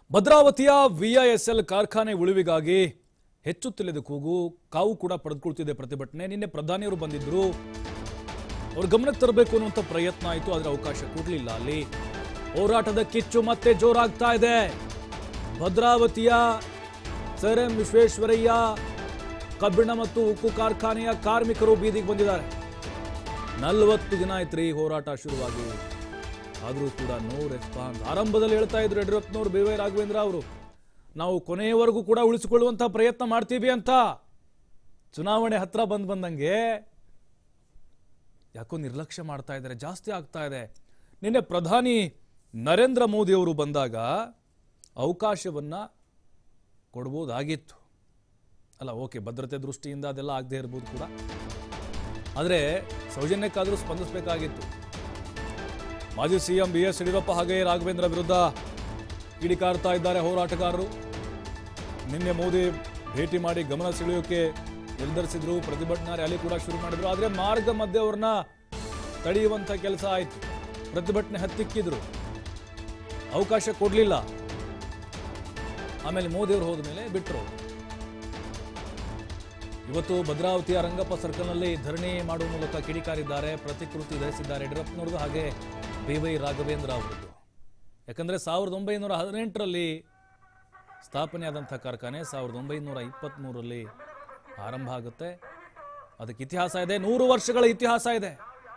ಭದ್ರಾವತಿಯ ವಿಐಎಸ್ಎಲ್ ಕಾರ್ಖಾನೆ ಉಳಿವಿಗಾಗಿ ಹೆಚ್ಚುತ್ತಿಲ್ಲದ ಕೂಗು ಕಾವು ಕೂಡ ಪಡೆದುಕೊಳ್ತಿದೆ ಪ್ರತಿಭಟನೆ ನಿನ್ನೆ ಪ್ರಧಾನಿಯವರು ಬಂದಿದ್ರು ಅವ್ರ ಗಮನಕ್ಕೆ ತರಬೇಕು ಅನ್ನುವಂಥ ಪ್ರಯತ್ನ ಆಯಿತು ಆದರೆ ಅವಕಾಶ ಕೊಡಲಿಲ್ಲ ಅಲ್ಲಿ ಹೋರಾಟದ ಕಿಚ್ಚು ಮತ್ತೆ ಜೋರಾಗ್ತಾ ಇದೆ ಭದ್ರಾವತಿಯ ಸರ್ ಎಂ ವಿಶ್ವೇಶ್ವರಯ್ಯ ಕಬ್ಬಿಣ ಮತ್ತು ಉಕ್ಕು ಕಾರ್ಖಾನೆಯ ಕಾರ್ಮಿಕರು ಬೀದಿಗೆ ಬಂದಿದ್ದಾರೆ ನಲವತ್ತು ದಿನ ಆಯ್ತು ರೀ ಹೋರಾಟ ಶುರುವಾಗಿ ಆದರೂ ಕೂಡ ನೋ ರೆಸ್ಪಾನ್ಸ್ ಆರಂಭದಲ್ಲಿ ಹೇಳ್ತಾ ಇದ್ರು ಯಡಿಯೂರಪ್ಪನವರು ಬಿ ವೈ ರಾಘವೇಂದ್ರ ಅವರು ನಾವು ಕೊನೆಯವರೆಗೂ ಕೂಡ ಉಳಿಸಿಕೊಳ್ಳುವಂಥ ಪ್ರಯತ್ನ ಮಾಡ್ತೀವಿ ಅಂತ ಚುನಾವಣೆ ಹತ್ರ ಬಂದ್ ಬಂದಂಗೆ ಯಾಕೋ ನಿರ್ಲಕ್ಷ್ಯ ಮಾಡ್ತಾ ಇದ್ದಾರೆ ಜಾಸ್ತಿ ಆಗ್ತಾ ಇದೆ ನಿನ್ನೆ ಪ್ರಧಾನಿ ನರೇಂದ್ರ ಮೋದಿ ಅವರು ಬಂದಾಗ ಅವಕಾಶವನ್ನ ಕೊಡ್ಬೋದಾಗಿತ್ತು ಅಲ್ಲ ಓಕೆ ಭದ್ರತೆ ದೃಷ್ಟಿಯಿಂದ ಅದೆಲ್ಲ ಆಗದೆ ಇರ್ಬೋದು ಕೂಡ ಆದರೆ ಸೌಜನ್ಯಕ್ಕಾದರೂ ಸ್ಪಂದಿಸಬೇಕಾಗಿತ್ತು ಮಾಜಿ ಸಿಎಂ ಬಿ ಎಸ್ ಯಡಿಯೂರಪ್ಪ ಹಾಗೆ ರಾಘವೇಂದ್ರ ವಿರುದ್ಧ ಕಿಡಿಕಾರ್ತಾ ಇದ್ದಾರೆ ಹೋರಾಟಗಾರರು ನಿನ್ನೆ ಮೋದಿ ಭೇಟಿ ಮಾಡಿ ಗಮನ ಸೆಳೆಯೋಕೆ ನಿರ್ಧರಿಸಿದ್ರು ಪ್ರತಿಭಟನಾ ರ್ಯಾಲಿ ಕೂಡ ಶುರು ಮಾಡಿದ್ರು ಆದರೆ ಮಾರ್ಗ ಮಧ್ಯೆ ಅವ್ರನ್ನ ತಡೆಯುವಂಥ ಕೆಲಸ ಆಯಿತು ಪ್ರತಿಭಟನೆ ಹತ್ತಿಕ್ಕಿದ್ರು ಅವಕಾಶ ಕೊಡಲಿಲ್ಲ ಆಮೇಲೆ ಮೋದಿ ಅವರು ಹೋದ ಮೇಲೆ ಬಿಟ್ಟರು ಇವತ್ತು ಭದ್ರಾವತಿಯ ರಂಗಪ್ಪ ಸರ್ಕಲ್ನಲ್ಲಿ ಧರಣಿ ಮಾಡುವ ಮೂಲಕ ಕಿಡಿಕಾರಿದ್ದಾರೆ ಪ್ರತಿಕೃತಿ ಧರಿಸಿದ್ದಾರೆ ಯಡಿಯೂರಪ್ಪನವ್ರದ್ದು ಹಾಗೆ ಬಿ ವೈ ರಾಘವೇಂದ್ರ ಅವರದ್ದು ಯಾಕಂದರೆ ಸಾವಿರದ ಒಂಬೈನೂರ ಹದಿನೆಂಟರಲ್ಲಿ ಸ್ಥಾಪನೆಯಾದಂಥ ಕಾರ್ಖಾನೆ ಸಾವಿರದ ಒಂಬೈನೂರ ಇಪ್ಪತ್ತ್ಮೂರರಲ್ಲಿ ಆರಂಭ ಆಗುತ್ತೆ ಅದಕ್ಕೆ ಇತಿಹಾಸ ಇದೆ ನೂರು ವರ್ಷಗಳ ಇತಿಹಾಸ ಇದೆ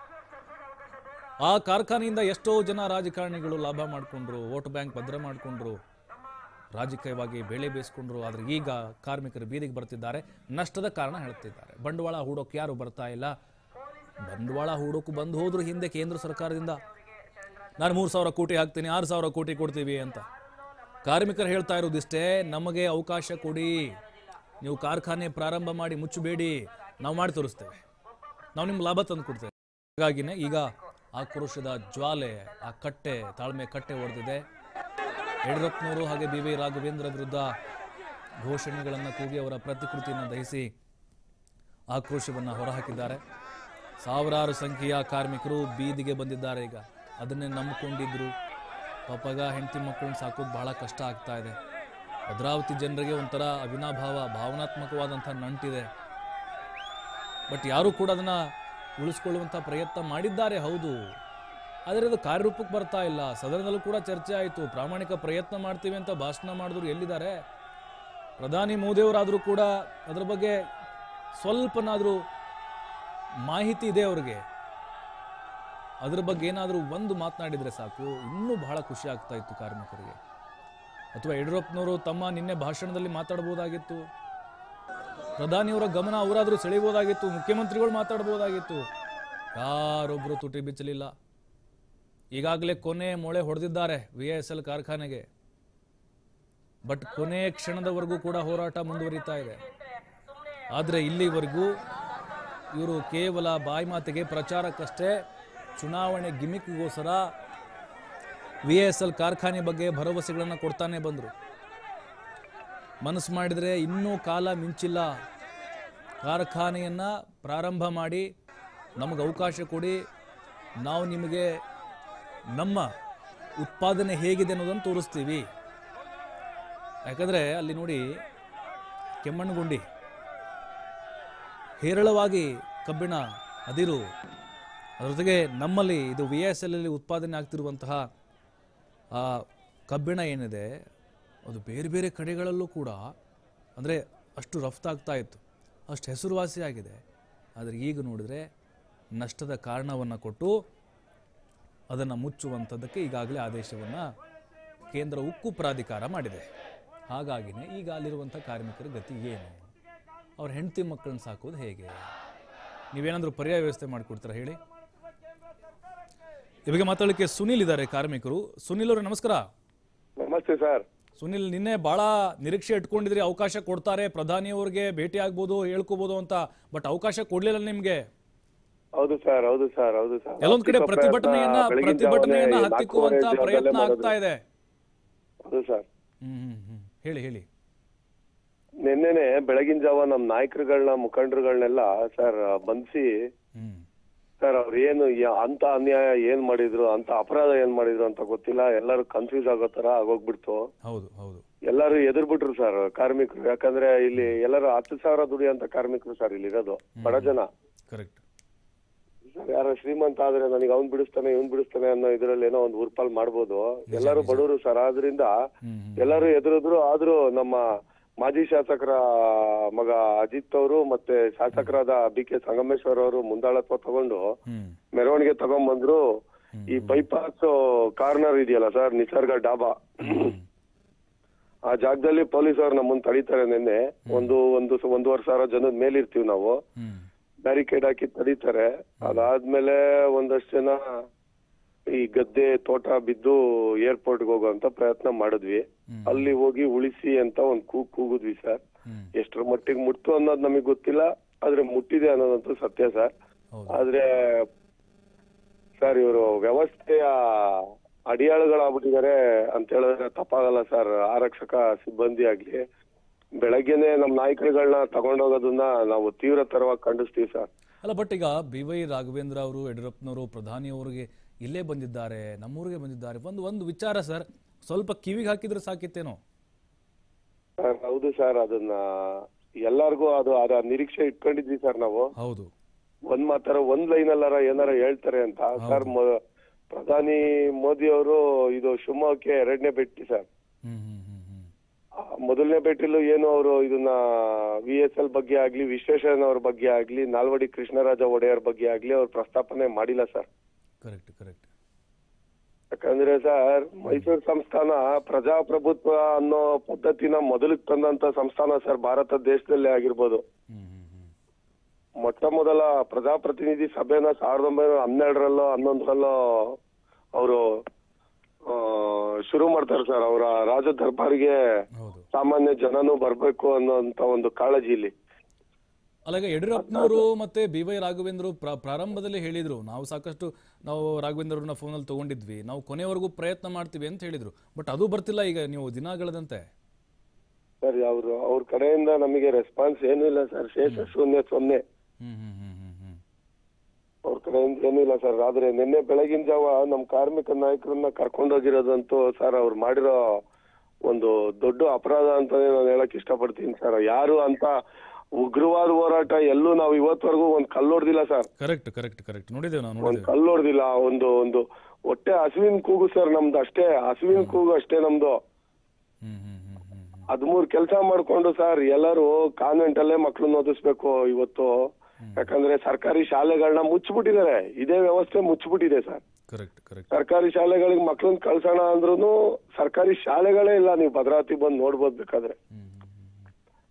ಆ ಕಾರ್ಖಾನೆಯಿಂದ ಎಷ್ಟೋ ಜನ ರಾಜಕಾರಣಿಗಳು ಲಾಭ ಮಾಡಿಕೊಂಡ್ರು ವೋಟ್ ಬ್ಯಾಂಕ್ ಭದ್ರ ಮಾಡಿಕೊಂಡ್ರು ರಾಜಕೀಯವಾಗಿ ಬೆಳೆ ಬೇಯಿಸ್ಕೊಂಡ್ರು ಆದರೆ ಈಗ ಕಾರ್ಮಿಕರು ಬೀದಿಗೆ ಬರ್ತಿದ್ದಾರೆ ನಷ್ಟದ ಕಾರಣ ಹೇಳ್ತಿದ್ದಾರೆ ಬಂಡವಾಳ ಹೂಡೋಕೆ ಯಾರು ಬರ್ತಾ ಇಲ್ಲ ಬಂಡವಾಳ ಹೂಡೋಕು ಬಂದು ಹೋದ್ರು ಹಿಂದೆ ಕೇಂದ್ರ ಸರ್ಕಾರದಿಂದ ನಾನು ಮೂರು ಸಾವಿರ ಕೋಟಿ ಹಾಕ್ತೀನಿ ಆರು ಸಾವಿರ ಕೋಟಿ ಕೊಡ್ತೀವಿ ಅಂತ ಕಾರ್ಮಿಕರು ಹೇಳ್ತಾ ಇರೋದಿಷ್ಟೇ ನಮಗೆ ಅವಕಾಶ ಕೊಡಿ ನೀವು ಕಾರ್ಖಾನೆ ಪ್ರಾರಂಭ ಮಾಡಿ ಮುಚ್ಚಬೇಡಿ ನಾವು ಮಾಡಿ ತೋರಿಸ್ತೇವೆ ನಾವು ನಿಮ್ಗೆ ಲಾಭ ತಂದು ಕೊಡ್ತೇವೆ ಹಾಗಾಗಿನೇ ಈಗ ಆಕ್ರೋಶದ ಜ್ವಾಲೆ ಆ ಕಟ್ಟೆ ತಾಳ್ಮೆ ಕಟ್ಟೆ ಹೊಡೆದಿದೆ ಯಡಿಯೂರಪ್ಪನವರು ಹಾಗೆ ಬಿ ವೈ ರಾಘವೇಂದ್ರ ವಿರುದ್ಧ ಘೋಷಣೆಗಳನ್ನು ಕೂಗಿ ಅವರ ಪ್ರತಿಕೃತಿಯನ್ನು ದಹಿಸಿ ಆಕ್ರೋಶವನ್ನು ಹೊರಹಾಕಿದ್ದಾರೆ ಸಾವಿರಾರು ಸಂಖ್ಯೆಯ ಕಾರ್ಮಿಕರು ಬೀದಿಗೆ ಬಂದಿದ್ದಾರೆ ಈಗ ಅದನ್ನೇ ನಂಬಿಕೊಂಡಿದ್ರು ಪಾಪಗ ಹೆಂಡತಿ ಮಕ್ಕಳನ್ನ ಸಾಕೋದು ಬಹಳ ಕಷ್ಟ ಆಗ್ತಾ ಇದೆ ಭದ್ರಾವತಿ ಜನರಿಗೆ ಒಂಥರ ಅವಿನಾಭಾವ ಭಾವನಾತ್ಮಕವಾದಂಥ ನಂಟಿದೆ ಬಟ್ ಯಾರೂ ಕೂಡ ಅದನ್ನ ಉಳಿಸ್ಕೊಳ್ಳುವಂಥ ಪ್ರಯತ್ನ ಮಾಡಿದ್ದಾರೆ ಹೌದು ಆದರೆ ಅದು ಕಾರ್ಯರೂಪಕ್ಕೆ ಬರ್ತಾ ಇಲ್ಲ ಸದನದಲ್ಲೂ ಕೂಡ ಚರ್ಚೆ ಆಯಿತು ಪ್ರಾಮಾಣಿಕ ಪ್ರಯತ್ನ ಮಾಡ್ತೀವಿ ಅಂತ ಭಾಷಣ ಮಾಡಿದ್ರು ಎಲ್ಲಿದ್ದಾರೆ ಪ್ರಧಾನಿ ಮೋದಿಯವರಾದರೂ ಕೂಡ ಅದರ ಬಗ್ಗೆ ಸ್ವಲ್ಪನಾದರೂ ಮಾಹಿತಿ ಇದೆ ಅವ್ರಿಗೆ ಅದ್ರ ಬಗ್ಗೆ ಏನಾದರೂ ಒಂದು ಮಾತನಾಡಿದರೆ ಸಾಕು ಇನ್ನೂ ಬಹಳ ಖುಷಿ ಆಗ್ತಾ ಇತ್ತು ಕಾರ್ಮಿಕರಿಗೆ ಅಥವಾ ಯಡಿಯೂರಪ್ಪನವರು ತಮ್ಮ ನಿನ್ನೆ ಭಾಷಣದಲ್ಲಿ ಮಾತಾಡ್ಬೋದಾಗಿತ್ತು ಪ್ರಧಾನಿಯವರ ಗಮನ ಅವರಾದರೂ ಸೆಳೆಯಬಹುದಾಗಿತ್ತು ಮುಖ್ಯಮಂತ್ರಿಗಳು ಮಾತಾಡ್ಬೋದಾಗಿತ್ತು ಯಾರೊಬ್ಬರು ತುಟಿ ಬಿಚ್ಚಲಿಲ್ಲ ಈಗಾಗಲೇ ಕೊನೆ ಮೊಳೆ ಹೊಡೆದಿದ್ದಾರೆ ವಿ ಎಸ್ ಎಲ್ ಕಾರ್ಖಾನೆಗೆ ಬಟ್ ಕೊನೆ ಕ್ಷಣದವರೆಗೂ ಕೂಡ ಹೋರಾಟ ಮುಂದುವರಿತಾ ಇದೆ ಆದರೆ ಇಲ್ಲಿವರೆಗೂ ಇವರು ಕೇವಲ ಬಾಯಿ ಮಾತಿಗೆ ಪ್ರಚಾರಕ್ಕಷ್ಟೇ ಚುನಾವಣೆ ಗಿಮಿಕ್ಗೋಸ್ಕರ ವಿ ಎಸ್ ಎಲ್ ಕಾರ್ಖಾನೆ ಬಗ್ಗೆ ಭರವಸೆಗಳನ್ನು ಕೊಡ್ತಾನೆ ಬಂದರು ಮನಸ್ಸು ಮಾಡಿದರೆ ಇನ್ನೂ ಕಾಲ ಮಿಂಚಿಲ್ಲ ಕಾರ್ಖಾನೆಯನ್ನು ಪ್ರಾರಂಭ ಮಾಡಿ ನಮಗೆ ಅವಕಾಶ ಕೊಡಿ ನಾವು ನಿಮಗೆ ನಮ್ಮ ಉತ್ಪಾದನೆ ಹೇಗಿದೆ ಅನ್ನೋದನ್ನು ತೋರಿಸ್ತೀವಿ ಯಾಕಂದರೆ ಅಲ್ಲಿ ನೋಡಿ ಕೆಮ್ಮಣ್ಣಗುಂಡಿ ಹೇರಳವಾಗಿ ಕಬ್ಬಿಣ ಅದಿರು ಅದರ ಜೊತೆಗೆ ನಮ್ಮಲ್ಲಿ ಇದು ವಿ ಎಸ್ ಎಲ್ ಉತ್ಪಾದನೆ ಆಗ್ತಿರುವಂತಹ ಆ ಕಬ್ಬಿಣ ಏನಿದೆ ಅದು ಬೇರೆ ಬೇರೆ ಕಡೆಗಳಲ್ಲೂ ಕೂಡ ಅಂದರೆ ಅಷ್ಟು ರಫ್ತಾಗ್ತಾ ಇತ್ತು ಅಷ್ಟು ಹೆಸರುವಾಸಿಯಾಗಿದೆ ಆದರೆ ಈಗ ನೋಡಿದರೆ ನಷ್ಟದ ಕಾರಣವನ್ನು ಕೊಟ್ಟು ಅದನ್ನು ಮುಚ್ಚುವಂಥದ್ದಕ್ಕೆ ಈಗಾಗಲೇ ಆದೇಶವನ್ನು ಕೇಂದ್ರ ಉಕ್ಕು ಪ್ರಾಧಿಕಾರ ಮಾಡಿದೆ ಹಾಗಾಗಿನೇ ಈಗ ಅಲ್ಲಿರುವಂಥ ಕಾರ್ಮಿಕರ ಗತಿ ಏನು ಅವ್ರ ಹೆಂಡತಿ ಮಕ್ಕಳನ್ನ ಸಾಕೋದು ಹೇಗೆ ನೀವೇನಾದರೂ ಪರ್ಯಾಯ ವ್ಯವಸ್ಥೆ ಮಾಡಿಕೊಡ್ತೀರಾ ಹೇಳಿ ಇವಾಗ ಮಾತಾಡಲಿಕ್ಕೆ ಸುನಿಲ್ ಇದ್ದಾರೆ ಕಾರ್ಮಿಕರು ಸುನಿಲ್ ಅವರೇ ನಮಸ್ಕಾರ ನಮಸ್ತೆ ಸರ್ ಸುನಿಲ್ ನಿನ್ನೆ ಬಹಳ ನಿರೀಕ್ಷೆ ಇಟ್ಕೊಂಡಿದ್ರಿ ಅವಕಾಶ ಕೊಡ್ತಾರೆ ಪ್ರಧಾನಿಯವರಿಗೆ ಭೇಟಿ ಆಗ್ಬೋದು ಹೇಳ್ಕೋಬಹುದು ಅಂತ ಬಟ್ ಅವಕಾಶ ಕೊಡ್ಲಿಲ್ಲ ನಿಮ್ಗೆ ಹೌದು ಸರ್ ಹೌದು ಸರ್ ಹೌದು ಸರ್ ಎಲ್ಲೊಂದ್ ಕಡೆ ಪ್ರಯತ್ನ ಪ್ರತಿಭಟನೆಯನ್ನ ಬೆಳಗಿನ ಪ್ರತಿಭಟನೆಯನ್ನ ಜಾವನೇ ಹತ್ತಿಕ್ಕುವಂತ ನಾಲ್ಕೂವರೆ ಪ್ರಯತ್ನ ಜಾವದಲ್ಲೇ ಆಗ್ತಾ ಇದೆ ಹೌದು ಸರ್ ಹ್ಮ್ ಹ್ಮ್ ಹ್ಮ್ ಹೇಳಿ ಹೇಳಿ ನಿನ್ನೆನೆ ಬೆಳಗಿನ ಜಾವ ನಮ್ ನಾಯಕರುಗಳನ್ನ ಮುಖಂಡರುಗಳನ್ನೆಲ್ಲ ಸರ್ ಬಂಧಿಸಿ ಹ್ಮ್ ಸರ್ ಅವ್ರು ಏನು ಯಾ- ಅಂತ ಅನ್ಯಾಯ ಏನ್ ಮಾಡಿದ್ರು ಅಂತ ಅಪರಾಧ ಏನ್ ಮಾಡಿದ್ರು ಅಂತ ಗೊತ್ತಿಲ್ಲ ಎಲ್ಲರೂ ಕನ್ಫ್ಯೂಸ್ ಆಗೋ ತರ ಆಗೋಗ್ಬಿಡ್ತು ಹೌದು ಹೌದು ಎಲ್ಲರೂ ಎದುರ್ಬಿಟ್ರು ಸರ್ ಕಾರ್ಮಿಕರು ಯಾಕಂದ್ರೆ ಇಲ್ಲಿ ಎಲ್ಲರೂ ಹತ್ತು ಸಾವಿರ ದುಡಿಯಂತ ಕಾರ್ಮಿಕರು ಸರ್ ಇಲ್ಲಿ ಇರೋದು ಬಡ ಜನ ಕರೆಕ್ಟ್ ಸರ್ ಯಾರೋ ಶ್ರೀಮಂತ ಆದ್ರೆ ನನಗೆ ಅವ್ನ್ ಬಿಡಿಸ್ತಾನೆ ಇವ್ನ್ ಬಿಡಿಸ್ತಾನೆ ಅನ್ನೋ ಇದ್ರಲ್ಲಿ ಏನೋ ಒಂದು ಊರ್ಪಾಲ್ ಮಾಡ್ಬೋದು ಎಲ್ಲರೂ ಬಡವರು ಸರ್ ಆದ್ರಿಂದ ಹ್ಮ್ ಹ್ಮ್ ಎಲ್ಲರೂ ಎದುರಿದ್ರು ಆದ್ರೂ ನಮ್ಮ ಮಾಜಿ ಶಾಸಕರ ಮಗ ಅಜಿತ್ ಅವರು ಮತ್ತೆ ಶಾಸಕರಾದ ಬಿ ಕೆ ಸಂಗಮೇಶ್ವರ್ ಅವರು ಮುಂದಾಳತ್ವ ತಗೊಂಡು ಹ್ಮ್ ಮೆರವಣಿಗೆ ತಗೊಂಡ್ಬಂದ್ರು ಈ ಬೈಪಾಸ್ ಕಾರ್ನರ್ ಇದೆಯಲ್ಲ ಸರ್ ನಿಸರ್ಗ ಡಾಬಾ ಹ್ಮ್ ಆ ಜಾಗದಲ್ಲಿ ಪೊಲೀಸ್ ಅವ್ರು ನಮ್ಮನ್ನ ತಡೀತಾರೆ ನಿನ್ನೆ ಒಂದು ಒಂದು ಒಂದೂವರೆ ಸಾವಿರ ಜನದ ಮೇಲಿರ್ತೀವಿ ನಾವು ಹ್ಮ್ ಬ್ಯಾರಿಕೇಡ್ ಹಾಕಿ ತಡೀತಾರೆ ಅದಾದ್ಮೇಲೆ ಒಂದಷ್ಟು ಜನ ಈ ಗದ್ದೆ ತೋಟ ಬಿದ್ದು ಏರ್ಪೋರ್ಟ್ಗೆ ಹೋಗುವಂತ ಪ್ರಯತ್ನ ಮಾಡಿದ್ವಿ ಹ್ಮ್. ಅಲ್ಲಿ ಹೋಗಿ ಉಳಿಸಿ ಅಂತ ಒಂದ್ ಕೂಗ್ ಕೂಗಿದ್ವಿ ಸರ್ ಹ್ಮ್ ಎಷ್ಟರ ಮಟ್ಟಿಗೆ ಮುಟ್ತು ಅನ್ನೋದು ನಮಗೆ ಗೊತ್ತಿಲ್ಲ ಆದ್ರೆ ಮುಟ್ಟಿದೆ ಅನ್ನೋದಂತೂ ಸತ್ಯ ಸರ್ ಹೌದು ಆದ್ರೆ ಸರ್ ಇವರು ವ್ಯವಸ್ಥೆಯ ಅಡಿಯಾಳುಗಳಾಗ್ಬಿಟ್ಟಿದ್ದಾರೆ ಅಂತ ಹೇಳಿದ್ರೆ ತಪ್ಪಾಗಲ್ಲ ಸರ್ ಆರಕ್ಷಕ ಸಿಬ್ಬಂದಿ ಆಗ್ಲಿ ಬೆಳಗ್ಗೆನೆ ನಮ್ ನಾಯಕರುಗಳನ್ನ ತಗೊಂಡೋಗೋದನ್ನ ನಾವು ತೀವ್ರತರವಾಗಿ ಖಂಡಿಸ್ತೀವಿ ಸರ್ ಅಲ್ಲ ಬಟ್ ಈಗ ಬಿ ವೈ ರಾಘವೇಂದ್ರ ಅವರು ಯಡಿಯೂರಪ್ಪನವರು ಪ್ರಧಾನಿ ಅವರಿಗೆ ಇಲ್ಲೇ ಬಂದಿದ್ದಾರೆ ನಮ್ಮೂರಿಗೆ ಬಂದಿದ್ದಾರೆ ಒಂದು ಒಂದು ವಿಚಾರ ಸರ್ ಸ್ವಲ್ಪ ಕಿವಿಗೆ ಹಾಕಿದ್ರೆ ಸಾಕಿತ್ತೇನೋ ಸರ್ ಹೌದು ಸರ್ ಅದನ್ನ ಎಲ್ಲಾರ್ಗೂ ಅದು ಅದ ನಿರೀಕ್ಷೆ ಇಟ್ಕೊಂಡಿದ್ವಿ ಸರ್ ನಾವು ಹೌದು ಒಂದ್ ಮಾತಾರ ಒಂದ್ ಲೈನ್ ಅಲ್ಲಾರ ಏನಾರ ಹೇಳ್ತಾರೆ ಅಂತ ಸರ್ ಮೊ- ಪ್ರಧಾನಿ ಮೋದಿ ಅವರು ಇದು ಶಿವಮೊಗ್ಗಕ್ಕೆ ಎರಡನೇ ಭೇಟಿ ಸರ್ ಹ್ಮ್ ಹ್ಮ್ ಹ್ಮ್ ಹ್ಮ್ ಆ, ಮೊದಲನೇ ಭೇಟಿಲು ಏನು ಅವರು ಇದನ್ನ ವಿ ಎಸ್ ಎಲ್ ಬಗ್ಗೆ ಆಗ್ಲಿ ವಿಶ್ವೇಶ್ವರನ್ ಅವ್ರ ಬಗ್ಗೆ ಆಗ್ಲಿ ನಾಲ್ವಡಿ ಕೃಷ್ಣರಾಜ ಒಡೆಯರ್ ಬಗ್ಗೆ ಆಗ್ಲಿ ಅವ್ರು ಪ್ರಸ್ತಾಪನೆ ಮಾಡಿಲ್ಲ ಸರ್ ಕರೆಕ್ಟ್ ಕರೆಕ್ಟ್ ಯಾಕಂದ್ರೆ ಸರ್ ಮೈಸೂರು ಸಂಸ್ಥಾನ ಪ್ರಜಾಪ್ರಭುತ್ವ ಅನ್ನೋ ಪದ್ಧತಿನ ಮೊದಲಿಗೆ ತಂದಂತ ಸಂಸ್ಥಾನ ಸರ್ ಭಾರತ ದೇಶದಲ್ಲೇ ಆಗಿರ್ಬೋದು ಹ್ಮ್ ಹ್ಮ್ ಹ್ಮ್ ಮೊಟ್ಟ ಮೊದಲ ಪ್ರಜಾಪ್ರತಿನಿಧಿ ಸಭೆನ ಸಾವಿರದ ಒಂಬೈನೂರ ಹನ್ನೆರಡರಲ್ಲೋ ಹನ್ನೊಂದರಲ್ಲೋ ಅವರು ಶುರು ಮಾಡ್ತಾರೆ ಸರ್ ಅವರ ರಾಜ ದರ್ಬಾರಿಗೆ ಹೌದು ಸಾಮಾನ್ಯ ಜನನು ಬರ್ಬೇಕು ಅನ್ನೋಂತ ಒಂದು ಕಾಳಜಿ ಇಲ್ಲಿ ಅಲ್ಲ ಈಗ ಯಡಿಯೂರಪ್ಪನವರು ಮತ್ತೆ ಬಿ ವೈ ರಾಘವೇಂದ್ರ ಪ್ರ- ಪ್ರಾರಂಭದಲ್ಲಿ ಹೇಳಿದ್ರು ನಾವು ಸಾಕಷ್ಟು ನಾವು ರಾಘವೇಂದ್ರವ್ರನ್ನ ಫೋನಲ್ಲಿ ತಗೊಂಡಿದ್ವಿ ನಾವು ಕೊನೆವರೆಗೂ ಪ್ರಯತ್ನ ಮಾಡ್ತೀವಿ ಅಂತ ಹೇಳಿದ್ರು ಬಟ್ ಅದು ಬರ್ತಿಲ್ಲ ಈಗ ನೀವು ದಿನಗಳದಂತೆ ಸರ್ ಅವರು ಅವ್ರ ಕಡೆಯಿಂದ ನಮಗೆ ರೆಸ್ಪಾನ್ಸ್ ಏನೂ ಇಲ್ಲ ಸರ್ ಶೇಷ ಶೂನ್ಯ ಸೊನ್ನೆ ಹ್ಮ್ ಹ್ಮ್ ಹ್ಮ್ ಹ್ಮ್ ಹ್ಮ್ ಅವ್ರ ಕಡೆಯಿಂದ ಏನೂ ಇಲ್ಲ ಸರ್ ಆದ್ರೆ ನಿನ್ನೆ ಬೆಳಗಿನ ಜಾವ ನಮ್ ಕಾರ್ಮಿಕ ನಾಯಕರನ್ನ ಕರ್ಕೊಂಡೋಗಿರೋದಂತೂ ಸರ್ ಅವ್ರು ಮಾಡಿರೋ ಒಂದು ದೊಡ್ಡ ಅಪರಾಧ ಅಂತಾನೆ ನಾನು ಹೇಳಕ್ ಇಷ್ಟಪಡ್ತೀನಿ ಸರ್ ಯಾರು ಅಂತ ಉಗ್ರವಾದ ಹೋರಾಟ ಎಲ್ಲೂ ನಾವು ಇವತ್ವರೆಗೂ ಒಂದ್ ಕಲ್ಲೊಡ್ದಿಲ್ಲ ಸರ್ ಕರೆಕ್ಟ್ ಕರೆಕ್ಟ್ ಕರೆಕ್ಟ್ ನೋಡಿದ್ದೇವೆ ನಾವು ಒಂದ್ ನೋಡಿದ್ದೇವೆ ಕಲ್ಲೊಡ್ದಿಲ್ಲ ಒಂದು ಒಂದು ಹೊಟ್ಟೆ ಹಸುವಿನ ಕೂಗು ಸರ್ ನಮ್ದು ಅಷ್ಟೇ ಹಸುವಿನ ಕೂಗು ಅಷ್ಟೇ ನಮ್ದು ಹ್ಮ್ ಹ್ಮ್ ಹ್ಮ್ ಹ್ಮ್ ಹ್ಮ್ ಹದ್ಮೂರ್ ಕೆಲಸ ಮಾಡ್ಕೊಂಡು ಸರ್ ಎಲ್ಲರೂ ಕಾನ್ವೆಂಟ್ ಅಲ್ಲೇ ಮಕ್ಳನ್ನ ಓದಿಸ್ಬೇಕು ಇವತ್ತು ಯಾಕಂದ್ರೆ ಸರ್ಕಾರಿ ಶಾಲೆಗಳನ್ನ ಮುಚ್ಚಿಬಿಟ್ಟಿದ್ದಾರೆ ಇದೇ ವ್ಯವಸ್ಥೆ ಮುಚ್ಚಿಬಿಟ್ಟಿದೆ ಸರ್ ಕರೆಕ್ಟ್ ಕರೆಕ್ಟ್ ಸರ್ಕಾರಿ ಶಾಲೆಗಳಿಗೆ ಮಕ್ಳನ್ನ ಕಳ್ಸೋಣ ಅಂದ್ರೂ ಸರ್ಕಾರಿ ಶಾಲೆಗಳೇ ಇಲ್ಲ ನೀವು ಭದ್ರಾವತಿ ಬಂದು ನೋಡ್ಬೋದು ಬೇಕಾದ್ರೆ ಹ್ಮ್ ಹ್ಮ್ ಹ್ಮ್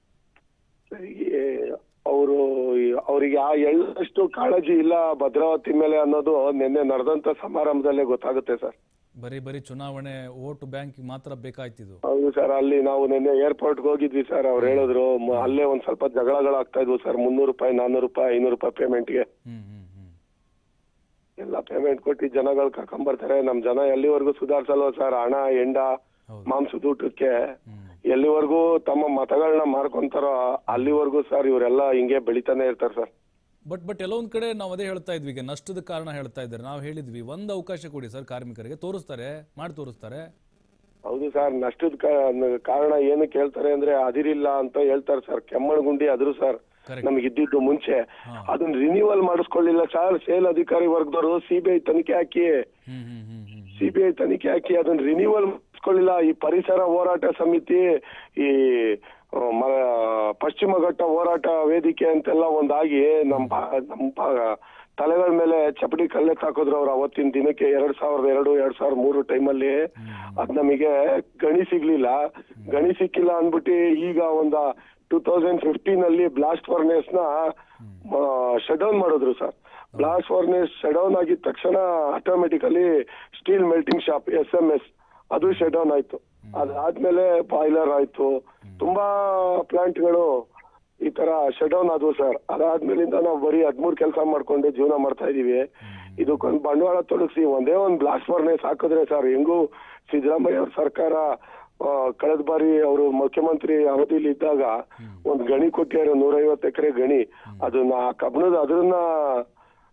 ಅವರು ಅವರಿಗೆ ಆ ಎಳ್ಳಷ್ಟು ಕಾಳಜಿ ಇಲ್ಲ ಭದ್ರಾವತಿ ಮೇಲೆ ಅನ್ನೋದು ನಿನ್ನೆ ನಡೆದಂತ ಸಮಾರಂಭದಲ್ಲೇ ಗೊತ್ತಾಗುತ್ತೆ ಸರ್ ಬರೀ ಬರೀ ಚುನಾವಣೆ ವೋಟ್ ಬ್ಯಾಂಕ್ ಮಾತ್ರ ಬೇಕಾಯ್ತಿದು ಹೌದು ಸರ್ ಅಲ್ಲಿ ನಾವು ನಿನ್ನೆ ಏರ್ಪೋರ್ಟ್ ಹೋಗಿದ್ವಿ ಸರ್ ಅವ್ರು ಹೇಳಿದ್ರು ಮ- ಅಲ್ಲೇ ಒಂದ್ ಸ್ವಲ್ಪ ಜಗಳಗಳಾಗ್ತಾ ಇದ್ವು ಸರ್ ಮುನ್ನೂರು ರೂಪಾಯಿ ನಾನ್ನೂರು ರೂಪಾಯಿ ಐನೂರು ರೂಪಾಯಿ ಪೇಮೆಂಟ್ಗೆ ಹ್ಮ್ ಹ್ಮ್ ಹ್ಮ್ ಎಲ್ಲ ಪೇಮೆಂಟ್ ಕೊಟ್ಟು ಜನಗಳು ಕರ್ಕೊಂಬರ್ತಾರೆ ನಮ್ ಜನ ಎಲ್ಲಿವರೆಗೂ ಸುಧಾರಿಸಲ್ವ ಸರ್ ಹಣ ಎಂಡ ಹೌದು ಮಾಂಸದ ಊಟಕ್ಕೆ ಹ್ಮ್ ಎಲ್ಲಿವರೆಗೂ ತಮ್ಮ ಮತಗಳನ್ನ ಮಾರ್ಕೊಂತಾರೋ ಅಲ್ಲಿವರೆಗೂ ಸರ್ ಇವರೆಲ್ಲ ಹಿಂಗೆ ಬೆಳಿತಾನೆ ಇರ್ತಾರೆ ಸರ್ ಬಟ್ ಬಟ್ ಎಲ್ಲೊಂದ್ ಕಡೆ ನಾವು ಅದೇ ಹೇಳ್ತಾ ಇದ್ವಿ ಈಗ ನಷ್ಟದ ಕಾರಣ ಹೇಳ್ತಾ ಇದ್ದಾರೆ ನಾವು ಹೇಳಿದ್ವಿ ಒಂದು ಅವಕಾಶ ಕೊಡಿ ಸರ್ ಕಾರ್ಮಿಕರಿಗೆ ತೋರಿಸ್ತಾರೆ ಮಾಡಿ ತೋರಿಸ್ತಾರೆ ಹೌದು ಸರ್ ನಷ್ಟದ ಕಾರಣ ಏನಕ್ಕೆ ಹೇಳ್ತಾರೆ ಅಂದ್ರೆ ಅದಿರಿಲ್ಲ ಅಂತ ಹೇಳ್ತಾರೆ ಸರ್ ಕೆಮ್ಮಣ್ಣಗುಂಡಿ ಅದ್ರು ಸರ್ ಕರೆಕ್ಟ್ ನಮ್ಗೆ ಇದ್ದಿದ್ದು ಮುಂಚೆ ಹಾ. ಅದನ್ನ ರಿನ್ಯೂವಲ್ ಮಾಡಿಸ್ಕೊಳ್ಳಿಲ್ಲ ಸರ್ ಸೇಲ್ ಅಧಿಕಾರಿ ವರ್ಗದವರು ಸಿಬಿಐ ತನಿಖೆ ಹಾಕಿ ಹ್ಮ್ ಹ್ಮ್ ಹ್ಮ್ ಹ್ಮ್ ಸಿಬಿಐ ತನಿಖೆ ಹಾಕಿ ಅದನ್ನ ರಿನ್ಯೂವಲ್ ಮಾಡಿಸ್ಕೊಳ್ಳಿಲ್ಲ ಈ ಪರಿಸರ ಹೋರಾಟ ಸಮಿತಿ ಈ ಆ, ಮ- ಪಶ್ಚಿಮ ಘಟ್ಟ ಹೋರಾಟ ವೇದಿಕೆ ಅಂತೆಲ್ಲ ಒಂದಾಗಿ ನಮ್ ಭಾ- ನಮ್ ಭಾ- ತಲೆಗಳ ಮೇಲೆ ಚಪಡಿ ಕಲ್ಲೆತ್ ಹಾಕಿದ್ರು ಅವ್ರು ಅವತ್ತಿನ ದಿನಕ್ಕೆ ಎರಡ್ ಸಾವಿರದ ಎರಡು ಎರಡ್ ಸಾವಿರದ ಮೂರು ಟೈಮಲ್ಲಿ ಅದ್ ನಮಗೆ ಗಣಿ ಸಿಗ್ಲಿಲ್ಲ ಗಣಿ ಸಿಕ್ಕಿಲ್ಲ ಅಂದ್ಬಿಟ್ಟು ಈಗ ಒಂದ ಟೂ ತೌಸಂಡ್ ಫಿಫ್ಟೀನ್ ಅಲ್ಲಿ ಬ್ಲಾಸ್ಟ್ ಫರ್ನೆಸ್ ನ ಶಟ್ ಡೌನ್ ಮಾಡಿದ್ರು sir blast furnace shut down ಆಗಿದ ತಕ್ಷಣ automatically steel melting shop S M S ಅದು ಶಟ್ ಡೌನ್ ಆಯ್ತು ಅದಾದ್ಮೇಲೆ ಬಾಯ್ಲರ್ ಆಯ್ತು ತುಂಬಾ ಪ್ಲಾಂಟ್ಗಳು ಈ ತರ ಶಟ್ ಡೌನ್ ಆದ್ವು ಸರ್ ಅದಾದ್ಮೇಲಿಂದ ನಾವು ಬರೀ ಹದ್ಮೂರ್ ಕೆಲಸ ಮಾಡ್ಕೊಂಡು ಜೀವನ ಮಾಡ್ತಾ ಇದೀವಿ ಇದಕ್ಕೊಂದು ಬಂಡವಾಳ ತೊಡಗಿಸಿ ಒಂದೇ ಒಂದ್ ಬ್ಲಾಸ್ಟ್ ಫರ್ನೆಸ್ ಹಾಕಿದ್ರೆ ಸರ್ ಹೆಂಗೂ ಸಿದ್ದರಾಮಯ್ಯ ಅವ್ರ ಸರ್ಕಾರ ಆ, ಕಳೆದ ಬಾರಿ ಅವರು ಮುಖ್ಯಮಂತ್ರಿ ಅವಧಿಲಿ ಇದ್ದಾಗ ಒಂದ್ ಗಣಿ ಕೊಟ್ಟಿದ್ದಾರೆ ನೂರೈವತ್ತು ಎಕರೆ ಗಣಿ ಅದನ್ನ ಆ ಕಬ್ಬಣದ ಅದ್ರನ್ನ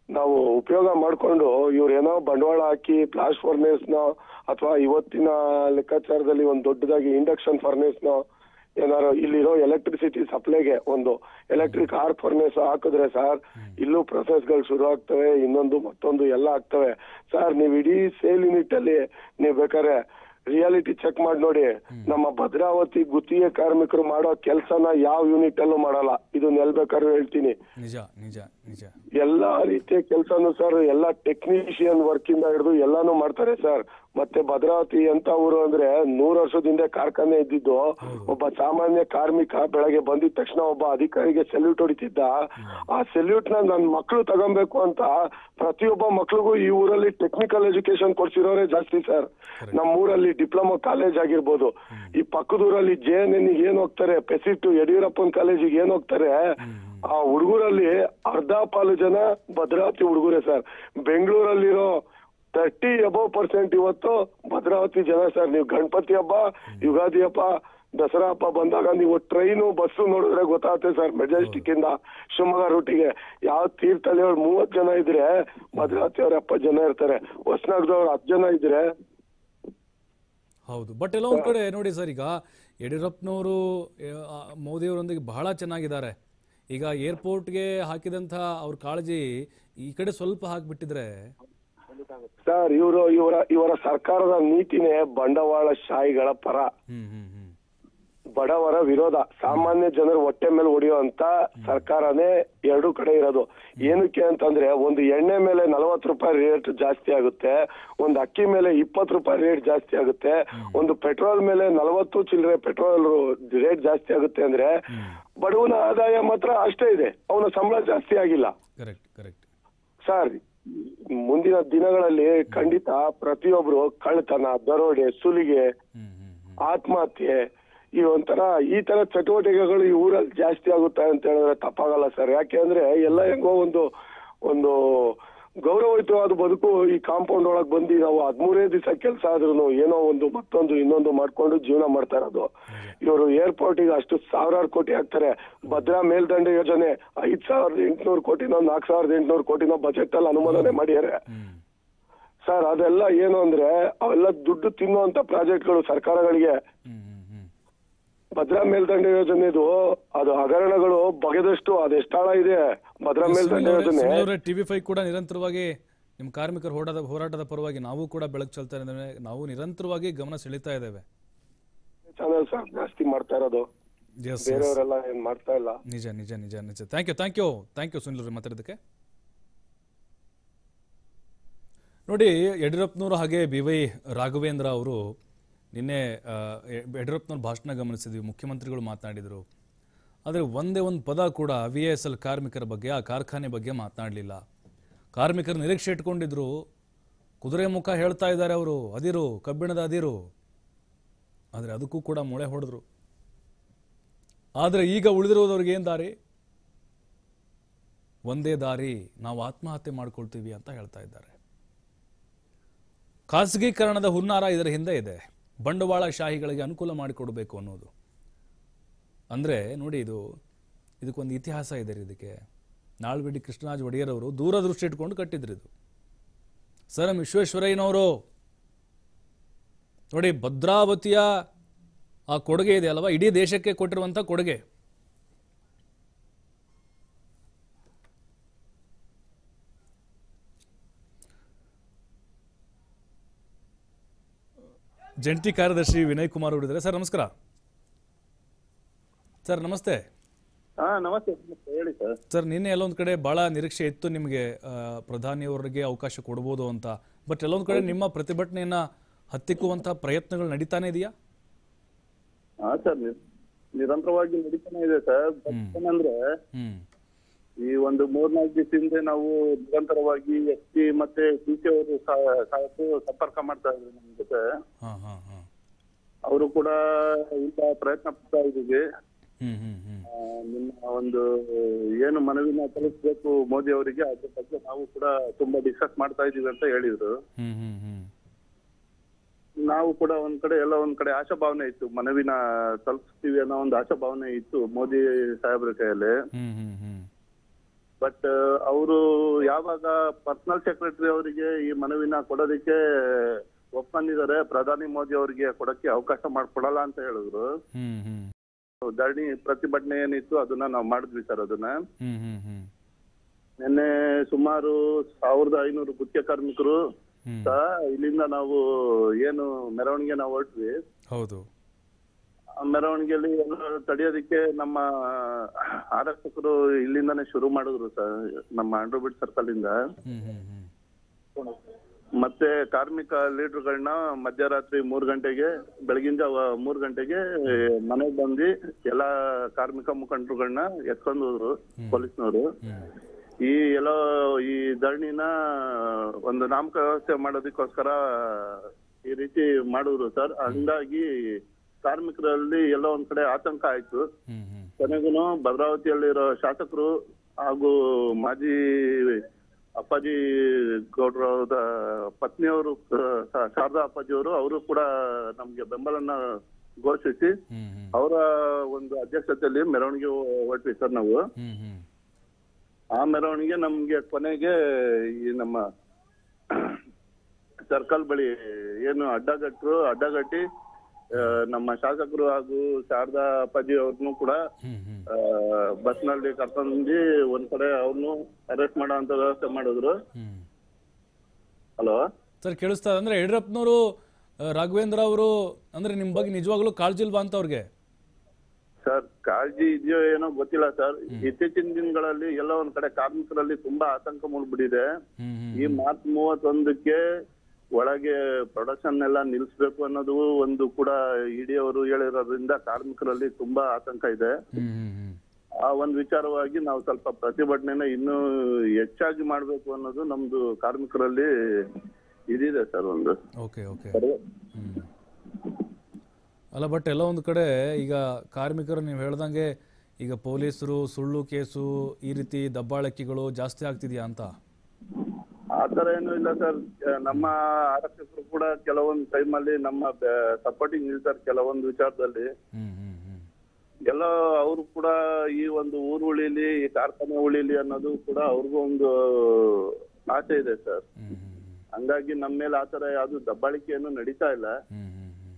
ನಾವು ಉಪಯೋಗ ಮಾಡ್ಕೊಂಡು ಇವ್ರೇನೋ ಬಂಡವಾಳ ಹಾಕಿ ಫ್ಲಾಶ್ ಫರ್ನೇಸ್ನೋ ಅಥವಾ ಇವತ್ತಿನ ಲೆಕ್ಕಾಚಾರದಲ್ಲಿ ಒಂದು ದೊಡ್ಡದಾಗಿ ಇಂಡಕ್ಷನ್ ಫರ್ನೇಸ್ನೋ ಏನಾರು ಇಲ್ಲಿರೋ ಎಲೆಕ್ಟ್ರಿಸಿಟಿ ಸಪ್ಲೈಗೆ ಒಂದು ಎಲೆಕ್ಟ್ರಿಕ್ ಆರ್ಕ್ ಫರ್ನೇಸ್ ಹಾಕಿದ್ರೆ ಸರ್ ಇಲ್ಲೂ ಪ್ರೊಸೆಸ್ಗಳು ಶುರು ಆಗ್ತವೆ ಇನ್ನೊಂದು ಮತ್ತೊಂದು ಎಲ್ಲ ಆಗ್ತವೆ ಸರ್ ನೀವು ಇಡೀ ಸೇಲ್ ಯೂನಿಟ್ ಅಲ್ಲಿ ನೀವು ಬೇಕಾದ್ರೆ ರಿಯಾಲಿಟಿ ಚೆಕ್ ಮಾಡಿ ನೋಡಿ ನಮ್ಮ ಭದ್ರಾವತಿ ಗುತ್ತಿಗೆ ಕಾರ್ಮಿಕರು ಮಾಡೋ ಕೆಲಸನ ಯಾವ ಯೂನಿಟ್ ಅಲ್ಲೂ ಮಾಡಲ್ಲ ಇದು ಬೇಕಾದ್ರೂ ಹೇಳ್ತೀನಿ ನಿಜ ನಿಜ ನಿಜ ಎಲ್ಲಾ ರೀತಿಯ ಕೆಲಸನು ಸರ್ ಎಲ್ಲಾ ಟೆಕ್ನಿಷಿಯನ್ ವರ್ಕ್ ಇಂದ ಹಿಡಿದು ಎಲ್ಲಾನು ಮಾಡ್ತಾರೆ ಸರ್ ಮತ್ತೆ ಭದ್ರಾವತಿ ಅಂತ ಊರು ಅಂದ್ರೆ ನೂರು ವರ್ಷದಿಂದ ಕಾರ್ಖಾನೆ ಇದ್ದಿದ್ದು ಒಬ್ಬ ಸಾಮಾನ್ಯ ಕಾರ್ಮಿಕ ಬೆಳಗ್ಗೆ ಬಂದಿದ ತಕ್ಷಣ ಒಬ್ಬ ಅಧಿಕಾರಿಗೆ ಸೆಲ್ಯೂಟ್ ಹೊಡಿತಿದ್ದ ಆ ಸೆಲ್ಯೂಟ್ ನ ನನ್ ಮಕ್ಳು ತಗೊಬೇಕು ಅಂತ ಪ್ರತಿಯೊಬ್ಬ ಮಕ್ಳಿಗೂ ಈ ಊರಲ್ಲಿ ಟೆಕ್ನಿಕಲ್ ಎಜುಕೇಶನ್ ಕೊಡ್ಸಿರೋರೇ ಜಾಸ್ತಿ ಸರ್ ನಮ್ಮ ಊರಲ್ಲಿ ಡಿಪ್ಲೊಮಾ ಕಾಲೇಜ್ ಆಗಿರ್ಬೋದು ಈ ಪಕ್ಕದ ಊರಲ್ಲಿ ಜೆ ಎನ್ ಎನ್ ಏನ್ ಹೋಗ್ತಾರೆ ಪೆಸಿಟ್ ಯಡಿಯೂರಪ್ಪನ್ ಕಾಲೇಜಿಗೆ ಏನ್ ಹೋಗ್ತಾರೆ ಆ ಹುಡುಗರಲ್ಲಿ ಅರ್ಧ ಪಾಲು ಜನ ಭದ್ರಾವತಿ ಹುಡುಗರೇ ಸರ್ ಬೆಂಗಳೂರಲ್ಲಿರೋ ತರ್ಟಿ ಅಬೌವ್ ಪರ್ಸೆಂಟ್ ಇವತ್ತು ಭದ್ರಾವತಿ ಜನ ಸರ್ ನೀವು ಗಣಪತಿ ಹಬ್ಬ ಯುಗಾದಿ ಹಬ್ಬ ದಸರಾ ಹಬ್ಬ ಬಂದಾಗ ನೀವು ಟ್ರೈನು ಬಸ್ಸು ನೋಡಿದ್ರೆ ಗೊತ್ತಾಗುತ್ತೆ ಸರ್ ಮೆಜೆಸ್ಟಿಕ್ ಇಂದ ಶಿವಮೊಗ್ಗ ರೂಟಿಗೆ ಯಾವ ತೀರ್ಥಹಳ್ಳಿಯವ್ರು ಮೂವತ್ ಜನ ಇದ್ರೆ ಭದ್ರಾವತಿ ಅವ್ರ ಎಪ್ಪತ್ತು ಜನ ಇರ್ತಾರೆ ಹೊಸನಗರದವ್ರು ಹತ್ತು ಜನ ಇದ್ರೆ ಹೌದು ಬಟ್ ಎಲ್ಲ ಒಂದು ಕಡೆ ನೋಡಿ ಸರ್ ಈಗ ಯಡಿಯೂರಪ್ಪನವರು ಆ, ಮೋದಿಯವರೊಂದಿಗೆ ಬಹಳ ಚೆನ್ನಾಗಿದ್ದಾರೆ ಈಗ ಏರ್ಪೋರ್ಟ್ಗೆ ಹಾಕಿದಂಥ ಅವ್ರ ಕಾಳಜಿ ಈ ಕಡೆ ಸ್ವಲ್ಪ ಹಾಕಿಬಿಟ್ಟಿದ್ರೆ ಸರ್ ಇವರು ಇವರ ಇವರ ಸರ್ಕಾರದ ನೀತಿನೇ ಬಂಡವಾಳ ಶಾಹಿಗಳ ಪರ ಹ್ಮ್ ಹ್ಮ್ ಹ್ಮ್ ಬಡವರ ವಿರೋಧ ಸಾಮಾನ್ಯ ಜನರ ಹೊಟ್ಟೆ ಮೇಲೆ ಹೊಡೆಯುವಂತ ಸರ್ಕಾರನೇ ಎರಡು ಕಡೆ ಇರೋದು ಏನಕ್ಕೆ ಅಂತಂದ್ರೆ ಒಂದು ಎಣ್ಣೆ ಮೇಲೆ ನಲವತ್ತು ರೂಪಾಯಿ ರೇಟ್ ಜಾಸ್ತಿ ಆಗುತ್ತೆ ಒಂದು ಅಕ್ಕಿ ಮೇಲೆ ಇಪ್ಪತ್ತು ರೂಪಾಯಿ ರೇಟ್ ಜಾಸ್ತಿ ಆಗುತ್ತೆ ಒಂದು ಪೆಟ್ರೋಲ್ ಮೇಲೆ ನಲವತ್ತು ಚಿಲ್ಲರೆ ಪೆಟ್ರೋಲ್ ರೇಟ್ ಜಾಸ್ತಿ ಆಗುತ್ತೆ ಅಂದ್ರೆ ಬಡವನ ಆದಾಯ ಮಾತ್ರ ಅಷ್ಟೇ ಇದೆ ಅವನ ಸಂಬಳ ಜಾಸ್ತಿ ಆಗಿಲ್ಲ ಕರೆಕ್ಟ್ ಕರೆಕ್ಟ್ ಸರ್ ಮುಂದಿನ ದಿನಗಳಲ್ಲಿ ಖಂಡಿತ ಪ್ರತಿಯೊಬ್ರು ಕಳ್ಳತನ ದರೋಡೆ ಸುಲಿಗೆ ಹ್ಮ್ ಹ್ಮ್ ಹ್ಮ್ ಆತ್ಮಹತ್ಯೆ ಈ ಒಂಥರ ಈ ತರ ಚಟುವಟಿಕೆಗಳು ಈ ಊರಲ್ಲಿ ಜಾಸ್ತಿ ಆಗುತ್ತೆ ಅಂತ ಹೇಳಿದ್ರೆ ತಪ್ಪಾಗಲ್ಲ ಸರ್ ಯಾಕೆ ಅಂದ್ರೆ ಎಲ್ಲ ಹೆಂಗೋ ಒಂದು ಒಂದು ಗೌರವಯುತವಾದ ಬದುಕು ಈ ಕಾಂಪೌಂಡ್ ಒಳಗ್ ಬಂದು ನಾವು ಹದ್ಮೂರೇ ದಿವಸ ಕೆಲಸ ಆದ್ರೂ ಏನೋ ಒಂದು ಮತ್ತೊಂದು ಇನ್ನೊಂದು ಮಾಡ್ಕೊಂಡು ಜೀವನ ಮಾಡ್ತಾ ಇರೋದು ಇವರು ಏರ್ಪೋರ್ಟ್ ಗೆ ಅಷ್ಟು ಸಾವಿರಾರು ಕೋಟಿ ಹಾಕ್ತಾರೆ ಭದ್ರಾ ಮೇಲ್ದಂಡೆ ಯೋಜನೆ ಐದ್ ಸಾವಿರದ ಎಂಟುನೂರು ಕೋಟಿನೋ ನಾಲ್ಕು ಸಾವಿರದ ಎಂಟುನೂರು ಕೋಟಿನೋ ಬಜೆಟ್ ಅಲ್ಲಿ ಅನುಮೋದನೆ ಮಾಡಿದ್ದಾರೆ ಹ್ಮ್ ಸರ್ ಅದೆಲ್ಲ ಏನು ಅಂದ್ರೆ ಅವೆಲ್ಲ ದುಡ್ಡು ತಿನ್ನುವಂತ ಪ್ರಾಜೆಕ್ಟ್ಗಳು ಸರ್ಕಾರಗಳಿಗೆ ಹ್ಮ್ ಹ್ಮ್ ಹ್ಮ್ ಭದ್ರಾ ಮೇಲ್ದಂಡೆ ಯೋಜನೆದು ಅದು ಹಗರಣಗಳು ಬಗೆದಷ್ಟು ಅದೆಷ್ಟಾಳ ಇದೆ ಭದ್ರಾ ಮೇಲ್ದಂಡೆ ಯೋಜನೆ ಟಿವಿ ಫೈವ್ ಕೂಡ ನಿರಂತರವಾಗಿ ನಿಮ್ಮ ಕಾರ್ಮಿಕರ ಹೋರಾಟದ ಹೋರಾಟದ ಪರವಾಗಿ ನಾವು ಕೂಡ ಬೆಳಕು ಚೆಲ್ತಾ ಇದ್ದೇವೆ ನಾವು ನಿರಂತರವಾಗಿ ಗಮನ ಸೆಳೀತಾ ಇದ್ದೇವೆ ಚಾನಲ್ ಸರ್ ಜಾಸ್ತಿ ಮಾಡ್ತಾ ಇರೋದು ಎಸ್ ಬೇರೆಯವರೆಲ್ಲ ಏನ್ ಮಾಡ್ತಾ ಇಲ್ಲ ನಿಜ ನಿಜ ನಿಜ ನಿಜ thank you thank you thank you Sunil ಅವ್ರೆ ಮಾತಾಡೋದಕ್ಕೆ ನೋಡಿ ಯಡಿಯೂರಪ್ಪನವರು ಹಾಗೆ ಬಿ ವೈ ರಾಘವೇಂದ್ರ ಅವರು ನಿನ್ನೆ ಆ, ಯ- ಯಡಿಯೂರಪ್ಪನವ್ರ ಭಾಷಣ ಗಮನಿಸಿದ್ವಿ ಮುಖ್ಯಮಂತ್ರಿಗಳು ಮಾತನಾಡಿದರು ಆದರೆ ಒಂದೇ ಒಂದು ಪದ ಕೂಡ ವಿ ಎಸ್ ಎಲ್ ಕಾರ್ಮಿಕರ ಬಗ್ಗೆ ಆ ಕಾರ್ಖಾನೆ ಬಗ್ಗೆ ಮಾತನಾಡಲಿಲ್ಲ ಕಾರ್ಮಿಕರು ನಿರೀಕ್ಷೆ ಇಟ್ಕೊಂಡಿದ್ರು ಕುದುರೆ ಮುಖ ಹೇಳ್ತಾ ಇದ್ದಾರೆ ಅವರು ಅದಿರು ಕಬ್ಬಿಣದ ಅದಿರು ಆದರೆ ಅದಕ್ಕೂ ಕೂಡ ಮೊಳೆ ಹೊಡೆದ್ರು ಆದರೆ ಈಗ ಉಳಿದಿರೋದವ್ರಿಗೆ ಏನು ದಾರಿ ಒಂದೇ ದಾರಿ ನಾವು ಆತ್ಮಹತ್ಯೆ ಮಾಡ್ಕೊಳ್ತೀವಿ ಅಂತ ಹೇಳ್ತಾ ಇದ್ದಾರೆ ಖಾಸಗೀಕರಣದ ಹುನ್ನಾರ ಇದರ ಹಿಂದೆ ಇದೆ ಬಂಡವಾಳ ಶಾಹಿಗಳಿಗೆ ಅನುಕೂಲ ಮಾಡಿಕೊಡಬೇಕು ಅನ್ನೋದು ಅಂದರೆ ನೋಡಿ ಇದು ಇದಕ್ಕೊಂದು ಇತಿಹಾಸ ಇದೆ ರೀ ಇದಕ್ಕೆ ನಾಳ್ಬಿಡಿ ಕೃಷ್ಣರಾಜ ಒಡೆಯರ್ ಅವರು ದೂರದೃಷ್ಟಿ ಇಟ್ಕೊಂಡು ಕಟ್ಟಿದ್ರು ಇದು ಸರ್ ಎಂ ವಿಶ್ವೇಶ್ವರಯ್ಯನವರು ನೋಡಿ ಭದ್ರಾವತಿಯ ಆ ಕೊಡುಗೆ ಇದೆ ಅಲ್ವಾ ಇಡೀ ದೇಶಕ್ಕೆ ಕೊಟ್ಟಿರುವಂಥ ಕೊಡುಗೆ ಜಂಟಿ ಕಾರ್ಯದರ್ಶಿ ವಿನಯ್ ಕುಮಾರ್ ಅವರಿದ್ದಾರೆ ಸರ್ ನಮಸ್ಕಾರ ಸರ್ ನಮಸ್ತೆ ಹಾ ನಮಸ್ತೆ ನಮಸ್ತೆ ಹೇಳಿ ಸರ್ ಸರ್ ನಿನ್ನೆ ಎಲ್ಲೊಂದು ಕಡೆ ಭಾಳ ನಿರೀಕ್ಷೆ ಇತ್ತು ನಿಮಗೆ ಆ, ಪ್ರಧಾನಿಯವರಿಗೆ ಅವಕಾಶ ಕೊಡ್ಬೋದು ಅಂತ ಬಟ್ ಎಲ್ಲೊಂದು ಕಡೆ ನಿಮ್ಮ ಪ್ರತಿಭಟನೆಯನ್ನ ಹತ್ತಿಕ್ಕುವಂಥ ಪ್ರಯತ್ನಗಳು ನಡೀತಾನೆ ಇದೆಯಾ ಹಾ ಸರ್ ನಿರಂತರವಾಗಿ ನಡೀತಾನೆ ಇದೆ ಸರ್ ಬಟ್ ಏನಂದ್ರೆ ಹ್ಮ್ ಈ ಒಂದು ಮೂರ್ನಾಲ್ಕು ದಿವಸ ಹಿಂದೆ ನಾವು ನಿರಂತರವಾಗಿ ಎಸ್ ಪಿ ಮತ್ತೆ ಸಿ ಸಿ ಅವರು ಸಾಕು ಸಂಪರ್ಕ ಮಾಡ್ತಾ ಇದ್ರು ನಮ್ ಜೊತೆ ಹಾಂ ಹಾಂ ಹಾಂ ಅವರು ಕೂಡ ಇಂತ ಪ್ರಯತ್ನ ಪಡ್ತಾ ಇದ್ದೀವಿ ಹ್ಮ್ ಹ್ಮ್ ಹ್ಮ್ ಆ, ನಿಮ್ಮ ಒಂದು ಏನು ಮನವಿನ ತಲುಪಿಸ್ಬೇಕು ಮೋದಿ ಅವರಿಗೆ ಅದ್ರ ಬಗ್ಗೆ ನಾವು ಕೂಡ ತುಂಬಾ ಡಿಸ್ಕಸ್ ಮಾಡ್ತಾ ಇದೀವಿ ಅಂತ ಹೇಳಿದ್ರು ಹ್ಮ್ ಹ್ಮ್ ಹ್ಮ್ ನಾವು ಕೂಡ ಒಂದ್ ಕಡೆ ಎಲ್ಲ ಒಂದ್ ಕಡೆ ಆಶಾಭಾವನೆ ಇತ್ತು ಮನವಿನ ತಲುಪಿಸ್ತೀವಿ ಅನ್ನೋ ಒಂದು ಆಶಾಭಾವನೆ ಇತ್ತು ಮೋದಿ ಸಾಹೇಬ್ರ ಕೈಯಲ್ಲಿ ಹ್ಮ್ ಹ್ಮ್ ಹ್ಮ್ ಬಟ್ ಅವರು ಯಾವಾಗ ಪರ್ಸನಲ್ ಸೆಕ್ರೆಟರಿ ಅವರಿಗೆ ಈ ಮನವಿನ ಕೊಡೋದಕ್ಕೆ ಒಪ್ಕೊಂಡಿದ್ದಾರೆ ಪ್ರಧಾನಿ ಮೋದಿ ಅವರಿಗೆ ಕೊಡಕ್ಕೆ ಅವಕಾಶ ಮಾಡ್ಕೊಡಲ್ಲ ಅಂತ ಹೇಳಿದ್ರು ಹ್ಮ್ ಹ್ಮ್ ಧರಣಿ ಪ್ರತಿಭಟನೆ ಏನಿತ್ತು ಅದನ್ನ ನಾವು ಮಾಡಿದ್ವಿ ಸರ್ ಅದನ್ನ ಹ್ಮ್ ಹ್ಮ್ ಹ್ಮ್ ನಿನ್ನೆ ಸುಮಾರು ಸಾವಿರದ ಐನೂರು ಗುತ್ತಿಗೆ ಕಾರ್ಮಿಕರು ಹ್ಮ್ ಸಹ ಇಲ್ಲಿಂದ ನಾವು ಏನು ಮೆರವಣಿಗೆ ನಾವು ಹೊರಟ್ವಿ ಹೌದು ಆ ಮೆರವಣಿಗೆಯಲ್ಲಿ ಎಲ್ಲ ತಡೆಯೋದಕ್ಕೆ ನಮ್ಮ ಆರಕ್ಷಕರು ಇಲ್ಲಿಂದಾನೇ ಶುರು ಮಾಡಿದ್ರು ಸರ್ ನಮ್ಮ ಅಂಡ್ರೋಬಿಟ್ ಸರ್ಕಲ್ ಇಂದ ಹ್ಮ್ ಹ್ಮ್ ಹ್ಮ್ ಮತ್ತೆ ಕಾರ್ಮಿಕ ಲೀಡರ್ಗಳನ್ನ ಮಧ್ಯರಾತ್ರಿ ಮೂರ್ ಗಂಟೆಗೆ ಬೆಳಗಿನ ಜಾವ ಮೂರ್ ಗಂಟೆಗೆ ಮನೆಗೆ ಬಂದು ಎಲ್ಲಾ ಕಾರ್ಮಿಕ ಮುಖಂಡರುಗಳನ್ನ ಎತ್ಕೊಂಡು ಹೋದ್ರು ಪೊಲೀಸ್ನವರು ಹ್ಮ್ ಈ ಎಲ್ಲ ಈ ಧರಣಿನ ಒಂದು ನಾಮಕ ವ್ಯವಸ್ಥೆ ಮಾಡೋದಕ್ಕೋಸ್ಕರ ಈ ರೀತಿ ಮಾಡಿದ್ರು ಸರ್ ಹಂಗಾಗಿ ಕಾರ್ಮಿಕರಲ್ಲಿ ಎಲ್ಲ ಒಂದ್ ಕಡೆ ಆತಂಕ ಆಯ್ತು ಹ್ಮ್ ಹ್ಮ್ ಕೊನೆಗೂ ಭದ್ರಾವತಿಯಲ್ಲಿರೋ ಶಾಸಕರು ಹಾಗೂ ಮಾಜಿ ಅಪ್ಪಾಜಿ ಗೌಡ್ರ ಪತ್ನಿಯವರು ಸ- ಶಾರದಾ ಅಪ್ಪಾಜಿಯವರು ಅವರು ಕೂಡ ನಮ್ಗೆ ಬೆಂಬಲನ ಘೋಷಿಸಿ ಹ್ಮ್ ಹ್ಮ್ ಅವರ ಒಂದು ಅಧ್ಯಕ್ಷತೆಯಲ್ಲಿ ಮೆರವಣಿಗೆ ಹೊರಟ್ವಿ ಸರ್ ನಾವು ಹ್ಮ್ ಹ್ಮ್ ಆ ಮೆರವಣಿಗೆ ನಮ್ಗೆ ಕೊನೆಗೆ ಈ ನಮ್ಮ ಸರ್ಕಲ್ ಬಳಿ ಏನು ಅಡ್ಡಗಟ್ಟರು ಅಡ್ಡಗಟ್ಟಿ ಆ, ನಮ್ಮ ಶಾಸಕರು ಹಾಗೂ ಶಾರದಾ ಅಪ್ಪಾಜಿ ಅವ್ರನ್ನು ಕೂಡ ಹ್ಮ್ ಹ್ಮ್ ಬಸ್ ನಲ್ಲಿ ಕರ್ಕೊಂಡಿ ಒಂದ್ ಕಡೆ ಅವ್ರನ್ನು ಅರೆಸ್ಟ್ ಮಾಡೋ ಅಂತ ವ್ಯವಸ್ಥೆ ಮಾಡಿದ್ರು ಹ್ಮ್ ಹಲೋ ಸರ್ ಕೇಳಿಸ್ತಾ ಇದೆ. ಅಂದ್ರೆ ಯಡಿಯೂರಪ್ಪನವರು ಆ, ರಾಘವೇಂದ್ರ ಅವರು ಅಂದ್ರೆ ನಿಮ್ ಬಗ್ಗೆ ನಿಜವಾಗ್ಲೂ ಕಾಳಜಿ ಇಲ್ವಾ ಅಂತ ಅವ್ರಿಗೆ ಸರ್ ಕಾಳಜಿ ಇದೆಯೋ ಏನೋ ಗೊತ್ತಿಲ್ಲ ಸರ್ ಇತ್ತೀಚಿನ ದಿನಗಳಲ್ಲಿ ಎಲ್ಲ ಒಂದ್ ಕಡೆ ಕಾರ್ಮಿಕರಲ್ಲಿ ತುಂಬಾ ಆತಂಕ ಮೂಡ್ಬಿಟ್ಟಿದೆ ಹ್ಮ್ ಹ್ಮ್ ಈ ಮಾರ್ಚ್ ಮೂವತ್ತೊಂದಕ್ಕೆ ಒಳಗೆ ಪ್ರೊಡಕ್ಷನ್ ಎಲ್ಲ ನಿಲ್ಲಿಸ್ಬೇಕು ಅನ್ನೋದು ಒಂದು ಕೂಡ ಇಡಿ ಅವರು ಹೇಳಿರೋದ್ರಿಂದ ಕಾರ್ಮಿಕರಲ್ಲಿ ತುಂಬಾ ಆತಂಕ ಇದೆ ಹ್ಮ್ ಹ್ಮ್ ಹ್ಮ್ ಆ ಒಂದು ವಿಚಾರವಾಗಿ ನಾವು ಸ್ವಲ್ಪ ಪ್ರತಿಭಟನೆನ ಇನ್ನೂ ಹೆಚ್ಚಾಗಿ ಮಾಡ್ಬೇಕು ಅನ್ನೋದು ನಮ್ದು ಕಾರ್ಮಿಕರಲ್ಲಿ ಇದಿದೆ ಸರ್ ಒಂದು ಓಕೆ ಓಕೆ ಹ್ಮ್ ಅಲ್ಲ ಬಟ್ ಎಲ್ಲ ಒಂದು ಕಡೆ ಈಗ ಕಾರ್ಮಿಕರು ನೀವು ಹೇಳ್ದಂಗೆ ಈಗ ಪೊಲೀಸರು ಸುಳ್ಳು ಕೇಸು ಈ ರೀತಿ ದಬ್ಬಾಳಕಿಗಳು ಜಾಸ್ತಿ ಆಗ್ತಿದ್ಯಾ ಅಂತ ಆ ತರ ಏನು ಇಲ್ಲ ಸರ್ ನಮ್ಮ ಆರಕ್ಷಕರು ಕೂಡ ಕೆಲವೊಂದು ಟೈಮಲ್ಲಿ ನಮ್ಮ ಸಪೋರ್ಟಿಂಗ್ ನಿಲ್ತಾರೆ ಕೆಲವೊಂದು ವಿಚಾರದಲ್ಲಿ ಹ್ಮ್ ಹ್ಮ್ ಹ್ಮ್ ಎಲ್ಲ ಅವರು ಕೂಡ ಈ ಒಂದು ಊರು ಉಳಿಲಿ ಈ ಕಾರ್ಖಾನೆ ಉಳಿಲಿ ಅನ್ನೋದು ಕೂಡ ಅವ್ರಿಗೂ ಒಂದು ಆಸೆ ಇದೆ ಸರ್ ಹ್ಮ್ ಹ್ಮ್ ಹ್ಮ್ ಹಂಗಾಗಿ ನಮ್ಮ ಮೇಲೆ ಆತರ ಯಾವ್ದು ದಬ್ಬಾಳಿಕೆ ಏನು ನಡೀತಾ ಇಲ್ಲ ಹ್ಮ್ ಹ್ಮ್ ಹ್ಮ್.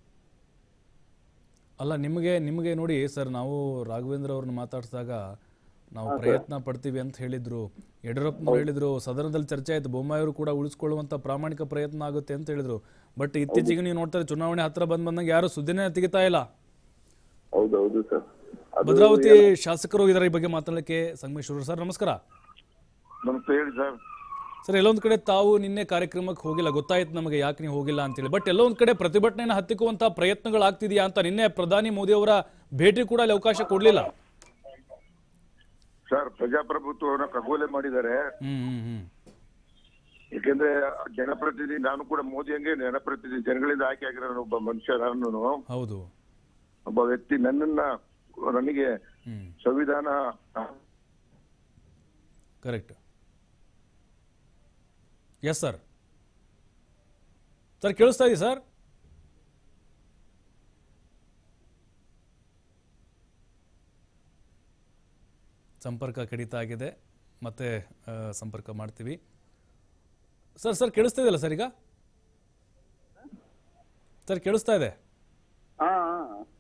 ಅಲ್ಲ ನಿಮಗೆ ನಿಮಗೆ ನೋಡಿ ಸರ್ ನಾವು ರಾಘವೇಂದ್ರ ಅವ್ರನ್ನ ಮಾತಾಡಿಸಿದಾಗ ನಾವು ಪ್ರಯತ್ನ ಪಡ್ತೀವಿ ಅಂತ ಹೇಳಿದ್ರು ಯಡಿಯೂರಪ್ಪನವ್ರು ಹೇಳಿದ್ರು ಸದನದಲ್ಲಿ ಚರ್ಚೆ ಆಯ್ತು ಬೊಮ್ಮಾಯಿಯವರು ಕೂಡ ಉಳಿಸ್ಕೊಳ್ಳುವಂತ ಪ್ರಾಮಾಣಿಕ ಪ್ರಯತ್ನ ಆಗುತ್ತೆ ಅಂತ ಹೇಳಿದ್ರು ಬಟ್ ಇತ್ತೀಚೆಗೆ ನೀವು ನೋಡ್ತಾರೆ ಚುನಾವಣೆ ಹತ್ರ ಬಂದ್ ಬಂದಂಗೆ ಯಾರು ಸುದ್ದಿನೇ ತೆಗಿತಾ ಇಲ್ಲ ಹೌದೌದು ಸರ್ ಅದು ಭದ್ರಾವತಿ ಶಾಸಕರು ಇದರ ಈ ಬಗ್ಗೆ ಮಾತಾಡಲಿಕ್ಕೆ ಸಂಗಮೇಶ್ವರ ಸರ್ ನಮಸ್ಕಾರ ನಮಸ್ತೆ ಹೇಳಿ ಸರ್ ಸರ್ ಎಲ್ಲೊಂದ್ ಕಡೆ ತಾವು ನಿನ್ನೆ ಕಾರ್ಯಕ್ರಮಕ್ಕೆ ಹೋಗಿಲ್ಲ ಗೊತ್ತಾಯ್ತು ನಮಗೆ ಯಾಕೆ ನೀವು ಹೋಗಿಲ್ಲ ಅಂತೇಳಿ ಬಟ್ ಎಲ್ಲೋ ಒಂದ್ ಕಡೆ ಪ್ರತಿಭಟನೆಯನ್ನು ಹತ್ತಿಕ್ಕುವಂತ ಪ್ರಯತ್ನಗಳು ಆಗ್ತಿದೆಯಾ ಅಂತ ನಿನ್ನೆ ಪ್ರಧಾನಿ ಮೋದಿ ಅವರ ಭೇಟಿ ಕೂಡ ಅಲ್ಲಿ ಅವಕಾಶ ಕೊಡ್ಲಿಲ್ಲ ಸರ್ ಪ್ರಜಾಪ್ರಭುತ್ವವನ್ನು ಖಗೋಲೆ ಮಾಡಿದ್ದಾರೆ ಹ್ಮ್ ಹ್ಮ್ ಹ್ಮ್ ಯಾಕೆಂದ್ರೆ ಜನಪ್ರತಿನಿಧಿ ನಾನು ಕೂಡ ಮೋದಿ ಹಂಗೆ ಜನಪ್ರತಿನಿಧಿ ಜನಗಳಿಂದ ಆಯ್ಕೆ ಆಗಿರೋ ಒಬ್ಬ ಮನುಷ್ಯ ನಾನು ಹೌದು ಒಬ್ಬ ವ್ಯಕ್ತಿ ನನ್ನನ್ನ ನನಗೆ ಹ್ಮ್ ಸಂವಿಧಾನ ಕರೆಕ್ಟ್ ಎಸ್ ಸರ್ ಸರ್ ಕೇಳಿಸ್ತಾ ಇದೆಯಾ ಸರ್ ಸಂಪರ್ಕ ಕಡಿತ ಆಗಿದೆ ಮತ್ತೆ ಆ, ಸಂಪರ್ಕ ಮಾಡ್ತೀವಿ ಸರ್ ಸರ್ ಕೇಳಿಸ್ತಾ ಇದೆಯಲ್ಲ ಸರ್ ಈಗ ಸರ್ ಕೇಳಿಸ್ತಾ ಇದೆ ಹಾ ಹಾ.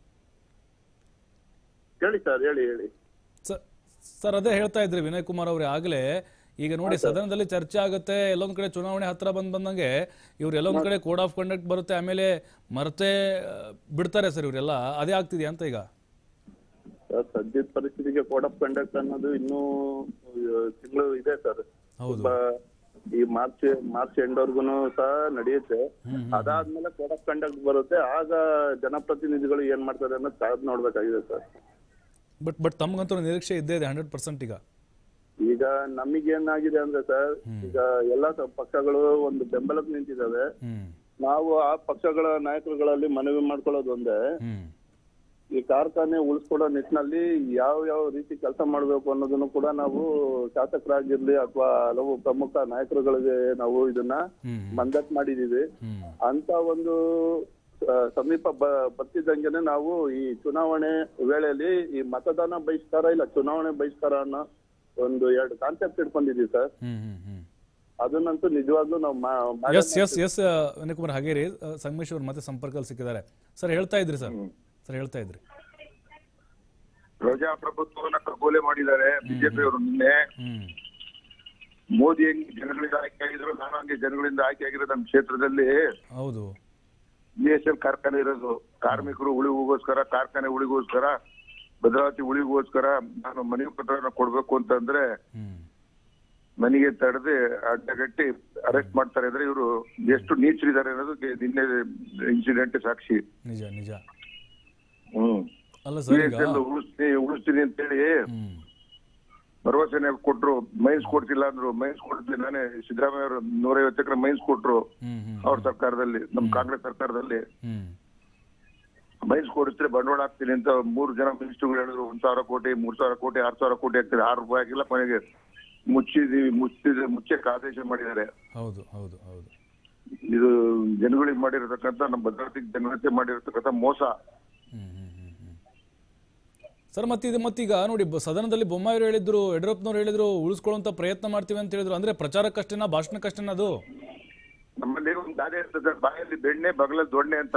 ಹೇಳಿ ಸರ್ ಹೇಳಿ ಹೇಳಿ ಸ- ಸರ್ ಅದೇ ಹೇಳ್ತಾ ಇದ್ರಿ ವಿನಯ್ ಕುಮಾರ್ ಅವರೇ ಆಗಲೇ ಈಗ ನೋಡಿ ಸದನದಲ್ಲಿ ಚರ್ಚೆ ಆಗುತ್ತೆ ಎಲ್ಲೊಂದ್ ಕಡೆ ಚುನಾವಣೆ ಹತ್ರ ಬಂದ್ ಬಂದಂಗೆ ಇವ್ರು ಎಲ್ಲೊಂದ್ ಕಡೆ ಕೋಡ್ ಆಫ್ ಕಂಡಕ್ಟ್ ಬರುತ್ತೆ ಆಮೇಲೆ ಮರತೆ ಆ, ಬಿಡ್ತಾರೆ ಸರ್ ಇವರೆಲ್ಲ ಅದೇ ಆಗ್ತಿದ್ಯಾ ಅಂತ ಈಗ ಸರ್ ಸದ್ಯದ ಪರಿಸ್ಥಿತಿಗೆ ಕೋಡ್ ಆಫ್ ಕಂಡಕ್ಟ್ ಅನ್ನೋದು ಇನ್ನೂ ತಿಂಗಳು ಇದೆ ಸರ್ ಹೌದು ತುಂಬಾ ಈ ಮಾರ್ಚ್ ಮಾರ್ಚ್ ಎಂಡ್ವರ್ಗು ಸಹ ನಡೆಯುತ್ತೆ ಅದಾದ್ಮೇಲೆ ಕೋಡ್ ಆಫ್ ಕಂಡಕ್ಟ್ ಬರುತ್ತೆ ಆಗ ಜನಪ್ರತಿನಿಧಿಗಳು ಏನ್ ಮಾಡ್ತಾರೆ ಅನ್ನೋದು ಕಾದ್ ನೋಡ್ಬೇಕಾಗಿದೆ ಸರ್ ಬಟ್ ಬಟ್ ತಮ್ಗಂತೂ ನಿರೀಕ್ಷೆ ಇದ್ದೇ ಇದೆ ಹಂಡ್ರೆಡ್ ಪರ್ಸೆಂಟ್ ಈಗ ಈಗ ನಮಗೇನಾಗಿದೆ ಅಂದ್ರೆ ಸರ್ ಈಗ ಎಲ್ಲಾ ಸ- ಪಕ್ಷಗಳು ಒಂದು ಬೆಂಬಲಕ್ಕೆ ನಿಂತಿದ್ದಾವೆ ಹ್ಮ್ ನಾವು ಆ ಪಕ್ಷಗಳ ನಾಯಕರುಗಳಲ್ಲಿ ಮನವಿ ಮಾಡ್ಕೊಳ್ಳೋದು ಒಂದೇ ಹ್ಮ್ ಈ ಕಾರ್ಖಾನೆ ಉಳಿಸ್ಕೊಡೋ ನಿಟ್ಟಿನಲ್ಲಿ ಯಾವ ಯಾವ ರೀತಿ ಕೆಲಸ ಮಾಡಬೇಕು ಅನ್ನೋದನ್ನು ಕೂಡ ನಾವು ಶಾಸಕರಾಗಿರ್ಲಿ ಅಥವಾ ಹಲವು ಪ್ರಮುಖ ನಾಯಕರುಗಳಿಗೆ ನಾವು ಇದನ್ನ ಹ್ಮ್ ಮಂದಟ್ ಮಾಡಿದೀವಿ ಹ್ಮ್ ಅಂತ ಒಂದು ಆ, ಸಮೀಪ ಬ- ಬರ್ತಿದ್ದಂಗೆನೆ ನಾವು ಈ ಚುನಾವಣೆ ವೇಳೆಯಲ್ಲಿ ಈ ಮತದಾನ ಬಹಿಷ್ಕಾರ ಇಲ್ಲ ಚುನಾವಣೆ ಬಹಿಷ್ಕಾರ ಅನ್ನೋ ಒಂದು ಎರಡು ಕಾನ್ಸೆಪ್ಟ್ ಇಟ್ಕೊಂಡಿದೀವಿ ಸರ್ ಹ್ಮ್ ಹ್ಮ್ ಹ್ಮ್ ಅದನ್ನಂತೂ ನಿಜವಾಗ್ಲೂ ನಾವು ಮಾ- ಮಾಡೇ ಎಸ್ ಎಸ್ ಎಸ್ ವಿನಯಕುಮಾರ್ ಹಾಗೇರಿ ಆ, ಸಂಗಮೇಶ್ ಅವ್ರು ಮತ್ತೆ ಸಂಪರ್ಕದಲ್ಲಿ ಸಿಕ್ಕಿದ್ದಾರೆ ಸರ್ ಹೇಳ್ತಾ ಇದ್ರಿ ಸರ್ ಸರ್ ಹೇಳ್ತಾ ಇದ್ರಿ ಪ್ರಜಾಪ್ರಭುತ್ವವನ್ನ ಕಗ್ಗೊಲೆ ಮಾಡಿದ್ದಾರೆ ಬಿಜೆಪಿ ಅವರು ನಿನ್ನೆ ಹ್ಮ್ ಮೋದಿ ಹೆಂಗ್ ಜನಗಳಿಂದ ಆಯ್ಕೆ ಆಗಿದ್ರು ನಾನು ಹಂಗೆ ಜನಗಳಿಂದ ಆಯ್ಕೆ ಆಗಿರೋ ನಮ್ಮ ಕ್ಷೇತ್ರದಲ್ಲಿ ಹೌದು ಬಿ ಎಸ್ ಎಲ್ ಕಾರ್ಖಾನೆ ಇರೋದು ಕಾರ್ಮಿಕರು ಉಳಿಗೋಸ್ಕರ ಕಾರ್ಖಾನೆ ಉಳಿಗೋಸ್ಕರ ಭದ್ರಾವತಿ ಉಳಿಗೋಸ್ಕರ ನಾನು ಮನವಿ ಪತ್ರನ ಕೊಡ್ಬೇಕು ಅಂತಂದ್ರೆ ಹ್ಮ್ ಮನೆಗೆ ತಡೆದು ಅಡ್ಡಗಟ್ಟಿ ಅರೆಸ್ಟ್ ಮಾಡ್ತಾರೆ ಅಂದ್ರೆ ಇವರು ಎಷ್ಟು ನೀಚರಿದ್ದಾರೆ ಅನ್ನೋದಕ್ಕೆ ನಿನ್ನೆ ಇನ್ಸಿಡೆಂಟ್ ಸಾಕ್ಷಿ ನಿಜ ನಿಜ ಹ್ಮ್ ಅಲ್ಲ ಬಿ ಸರ್ ಎಸ್ ಈಗ ಎಲ್ ಉಳಿಸ್ತೀನಿ ಉಳಿಸ್ತೀನಿ ಅಂತೇಳಿ ಹ್ಮ್ ಭರವಸೆನೆ ಕೊಟ್ರು ಮೈನ್ಸ್ ಕೊಡ್ತಿಲ್ಲ ಅಂದ್ರು ಮೈನ್ಸ್ ಕೊಡ್ತೀನಿ ನಾನೇ ಸಿದ್ದರಾಮಯ್ಯ ಅವರು ನೂರೈವತ್ತು ಎಕರೆ ಮೈನ್ಸ್ ಕೊಟ್ರು ಹ್ಮ್ ಹ್ಮ್ ಅವ್ರ ಸರ್ಕಾರದಲ್ಲಿ ನಮ್ ಕಾಂಗ್ರೆಸ್ ಸರ್ಕಾರದಲ್ಲಿ ಹ್ಮ್ ಮೈನ್ಸ್ ಕೊಡಿಸಿದ್ರೆ ಬಂಡವಾಳ ಹಾಕ್ತೀನಿ ಅಂತ ಮೂರು ಜನ ಮಿನಿಸ್ಟರ್ಗಳು ಹೇಳಿದ್ರು ಒಂದ್ ಸಾವಿರ ಕೋಟಿ ಮೂರ್ ಸಾವಿರ ಕೋಟಿ ಆರ್ ಸಾವಿರ ಕೋಟಿ ಆಗ್ತದೆ ಆರು ರೂಪಾಯಿ ಆಗಿಲ್ಲ ಕೊನೆಗೆ ಮುಚ್ಚಿದೀವಿ ಮುಚ್ಚಿದ ಮುಚ್ಚಕ್ಕೆ ಆದೇಶ ಮಾಡಿದ್ದಾರೆ ಹೌದು ಹೌದು ಹೌದು ಇದು ಜನಗಳಿಗೆ ಮಾಡಿರತಕ್ಕಂತ ನಮ್ಮ ಭದ್ರತೆಗೆ ಜನತೆ ಮಾಡಿರತಕ್ಕಂತ ಮೋಸ ಹ್ಮ್ ಹ್ಮ್ ಹ್ಮ್ ಹ್ಮ್ ಸರ್ ಮತ್ತಿದು ಮತ್ತೀಗ ನೋಡಿ ಬ- ಸದನದಲ್ಲಿ ಬೊಮ್ಮಾಯಿರು ಹೇಳಿದ್ರು ಯಡಿಯೂರಪ್ಪನವ್ರು ಹೇಳಿದ್ರು ಉಳಿಸ್ಕೊಳ್ಳುವಂತ ಪ್ರಯತ್ನ ಮಾಡ್ತೀವಿ ಅಂತ ಹೇಳಿದ್ರು ಅಂದ್ರೆ ಪ್ರಚಾರಕ್ಕಷ್ಟೇನಾ ಭಾಷಣಕ್ಕಷ್ಟೇನಾ ಅದು ನಮ್ಮಲ್ಲಿ ಒಂದು ಗಾದೆ ಇರ್ತದೆ ಬಾಯಲ್ಲಿ ಬೆಣ್ಣೆ ಬಗಲ ದೊಣ್ಣೆ ಅಂತ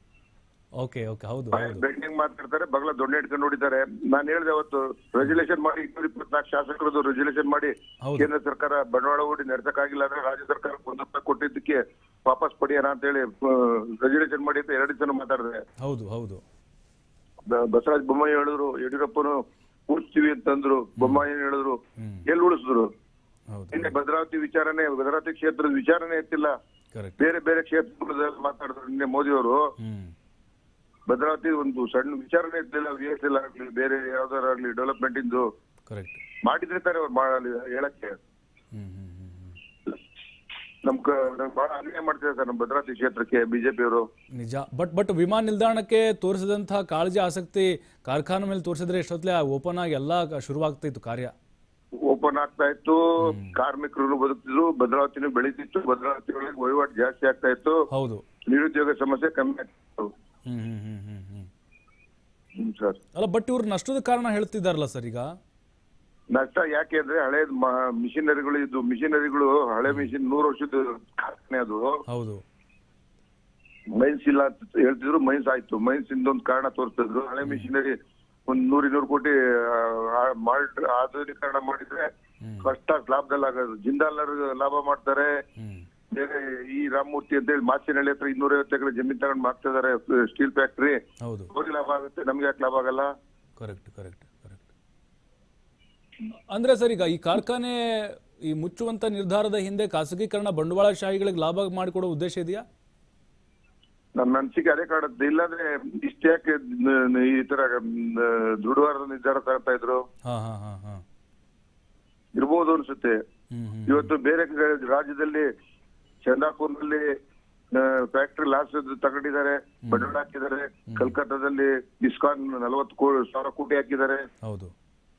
ಓಕೆ ಓಕೆ ಹೌದು ಬಾಯಲ್ಲಿ ಹೌದು ಬೆಣ್ಣೆ ಮಾತಾಡ್ತಾರೆ ಬಗಲ ದೊಣ್ಣೆ ಇಟ್ಕೊಂಡು ನೋಡಿದ್ದಾರೆ ನಾನು ಹೇಳಿದೆ ಅವತ್ತು ರೆಜುಲೇಷನ್ ಮಾಡಿ ಇನ್ನೂರ ಇಪ್ಪತ್ನಾಲ್ಕು ಶಾಸಕರದ್ದು ರೆಜುಲೇಷನ್ ಮಾಡಿ ಹೌದು. ಕೇಂದ್ರ ಸರ್ಕಾರ ಬಂಡವಾಳ ಹೂಡಿ ನಡೆಸಕ್ಕಾಗಿಲ್ಲ ಅಂದ್ರೆ ರಾಜ್ಯ ಸರ್ಕಾರ ಒಂದು ರೂಪಾಯಿ ಕೊಟ್ಟಿದ್ದಕ್ಕೆ ವಾಪಸ್ ಪಡೆಯೋಣ ಅಂತ ಹೇಳಿ ರೆಜುಲೇಷನ್ ಮಾಡಿ ಅಂತ ಎರಡು ದಿವಸ ಮಾತಾಡಿದೆ ಹೌದು ಹೌದು ಬ- ಬಸವರಾಜ ಬೊಮ್ಮಾಯಿ ಹೇಳಿದ್ರು ಯಡಿಯೂರಪ್ಪನು ಉಳಿಸ್ತೀವಿ ಅಂತಂದ್ರು ಬೊಮ್ಮಾಯಿ ಏನ್ ಹೇಳಿದ್ರು ಹ್ಮ್ ಎಲ್ಲಿ ಉಳಿಸಿದ್ರು ಹೌದು ನಿನ್ನೆ ಭದ್ರಾವತಿ ವಿಚಾರನೆ ಭದ್ರಾವತಿ ಕ್ಷೇತ್ರದ ವಿಚಾರನೆ ಎತ್ತಿಲ್ಲ ಕರೆಕ್ಟ್ ಬೇರೆ ಬೇರೆ ಕ್ಷೇತ್ರದಲ್ಲಿ ಮಾತಾಡಿದ್ರು ನಿನ್ನೆ ಮೋದಿ ಅವರು ಹ್ಮ್ ಭದ್ರಾವತಿ ಒಂದು ಸಣ್ಣ ವಿಚಾರನೆ ಇರ್ಲಿಲ್ಲ ವಿ ಎಸ್ ಎಲ್ ಆಗ್ಲಿ ಬೇರೆ ಯಾವ್ದಾರಾಗ್ಲಿ ಡೆವಲಪ್ಮೆಂಟ್ ಇಂದು ಕರೆಕ್ಟ್ ಮಾಡಿದ್ರೆ ತಾನೇ ಅವ್ರು ಮಾಡಲಿ ಹೇಳಕ್ಕೆ ಹ್ಮ್ ಹ್ಮ್ ಹ್ಮ್ ಹ್ಮ್ ನಮ್ ಕ- ನಮ್ಗ್ ಬಹಳ ಅನ್ಯಾಯ ಮಾಡ್ತಿದ್ದಾರೆ ಸರ್ ನಮ್ಮ ಭದ್ರಾವತಿ ಕ್ಷೇತ್ರಕ್ಕೆ ಬಿಜೆಪಿ ಅವರು ನಿಜ ಬಟ್ ಬಟ್ ವಿಮಾನ ನಿಲ್ದಾಣಕ್ಕೆ ತೋರಿಸಿದಂತಹ ಕಾಳಜಿ ಆಸಕ್ತಿ ಕಾರ್ಖಾನೆ ಮೇಲೆ ತೋರಿಸಿದ್ರೆ ಎಷ್ಟೊತ್ತಲೆ ಓಪನ್ ಆಗಿ ಎಲ್ಲ ಶುರುವಾಗ್ತಿತ್ತು ಕಾರ್ಯ ಓಪನ್ ಆಗ್ತಾ ಇತ್ತು ಕಾರ್ಮಿಕರು ಬದುಕ್ತಿದ್ರು ಭದ್ರಾವತಿನೂ ಬೆಳೀತಿತ್ತು ಭದ್ರಾವತಿ ಒಳಗೆ ವಹಿವಾಟು ಜಾಸ್ತಿ ಆಗ್ತಾ ಇತ್ತು ಹೌದು ನಿರುದ್ಯೋಗ ಸಮಸ್ಯೆ ಕಮ್ಮಿ ಆಗ್ತಿತ್ತು ಹ್ಮ್ ಹ್ಮ್ ಹ್ಮ್ ಹ್ಮ್ ಹ್ಮ್ ಹ್ಮ್ ಸರ್ ಅಲ್ಲ ಬಟ್ ಇವ್ರು ನಷ್ಟದ ಕಾರಣ ಹೇಳ್ತಿದ್ದಾರಲ್ಲ ಸರ್ ಈಗ ನಷ್ಟ ಯಾಕೆ ಅಂದ್ರೆ ಹಳೆ ಮಿಷಿನರಿಗಳು ಇದು ಮಿಷಿನರಿಗಳು ಹಳೆ ಮಿಷಿನ್ ನೂರು ವರ್ಷದ ಕಾರ್ಖಾನೆ ಅದು ಹೌದು ಮೈನ್ಸ್ ಇಲ್ಲ ಅಂತ ಹೇಳ್ತಿದ್ರು ಮೈನ್ಸ್ ಆಯ್ತು ಮೈನ್ಸ್ ಇಂದೊಂದು ಕಾರಣ ತೋರಿಸ್ತಿದ್ರು ಹಳೆ ಮಿಷಿನರಿ ಒಂದ್ ನೂರ್ ಇನ್ನೂರು ಕೋಟಿ ಆ, ಮಾಡ್ ಆಧುನೀಕರಣ ಮಾಡಿದ್ರೆ ಕಷ್ಟ ಲಾಭದಲ್ಲಿ ಆಗೋದು ಜಿಂದಾಲರ್ ಲಾಭ ಮಾಡ್ತಾರೆ ಹ್ಮ್ ಬೇರೆ ಈ ರಾಮಮೂರ್ತಿ ಅಂತ ಹೇಳಿ ಮಾಚಿನಹಳ್ಳಿ ಹತ್ರ ಇನ್ನೂರೈವತ್ತು ಎಕರೆ ಜಮೀನ್ ತಗೊಂಡ್ ಮಾಡ್ತಾ ಇದಾರೆ ಸ್ಟೀಲ್ ಫ್ಯಾಕ್ಟ್ರಿ ಹೌದು ಅವ್ರಿಗೆ ಲಾಭ ಆಗುತ್ತೆ ನಮ್ಗೆ ಯಾಕೆ ಲಾಭ ಆಗಲ್ಲ ಕರೆಕ್ಟ್ ಕರೆಕ್ಟ್ ಕರೆಕ್ಟ್ ಅಂದ್ರೆ ಸರ್ ಈಗ ಈ ಕಾರ್ಖಾನೆ ಈ ಮುಚ್ಚುವಂತ ನಿರ್ಧಾರದ ಹಿಂದೆ ಖಾಸಗೀಕರಣ ಬಂಡವಾಳಶಾಹಿಗಳಿಗೆ ಲಾಭ ಮಾಡಿಕೊಡೋ ಉದ್ದೇಶ ಇದೆಯಾ ನನ್ನ ಅನಿಸಿಕೆ ಅದೇ ಕಾಡುತ್ತೆ ಇಲ್ಲಾಂದ್ರೆ ಇಷ್ಟ್ಯಾಕೆ ನ- ಈ ತರ ಮ್, ದೃಢವಾದ ನಿರ್ಧಾರ ತಗೊಳ್ತಾ ಇದ್ರು ಹಾ ಹಾ ಹಾ ಹಾ ಇರ್ಬೋದು ಅನ್ಸುತ್ತೆ ಹ್ಮ್ ಹ್ಮ್ ಇವತ್ತು ಬೇರೆ ಕಡೆ ರಾಜ್ಯದಲ್ಲಿ ಚಂದಾಪುರ್ನಲ್ಲಿ ಫ್ಯಾಕ್ಟರಿ ಲಾಸ್ ತಗೊಂಡಿದ್ದಾರೆ ಬಂಡವಾಳ ಹಾಕಿದ್ದಾರೆ ಕಲ್ಕತ್ತಾದಲ್ಲಿ ಇಸ್ಕಾನ್ ನಲವತ್ತು ಕೋಟಿ ಸಾವಿರ ಕೋಟಿ ಹಾಕಿದ್ದಾರೆ ಹೌದು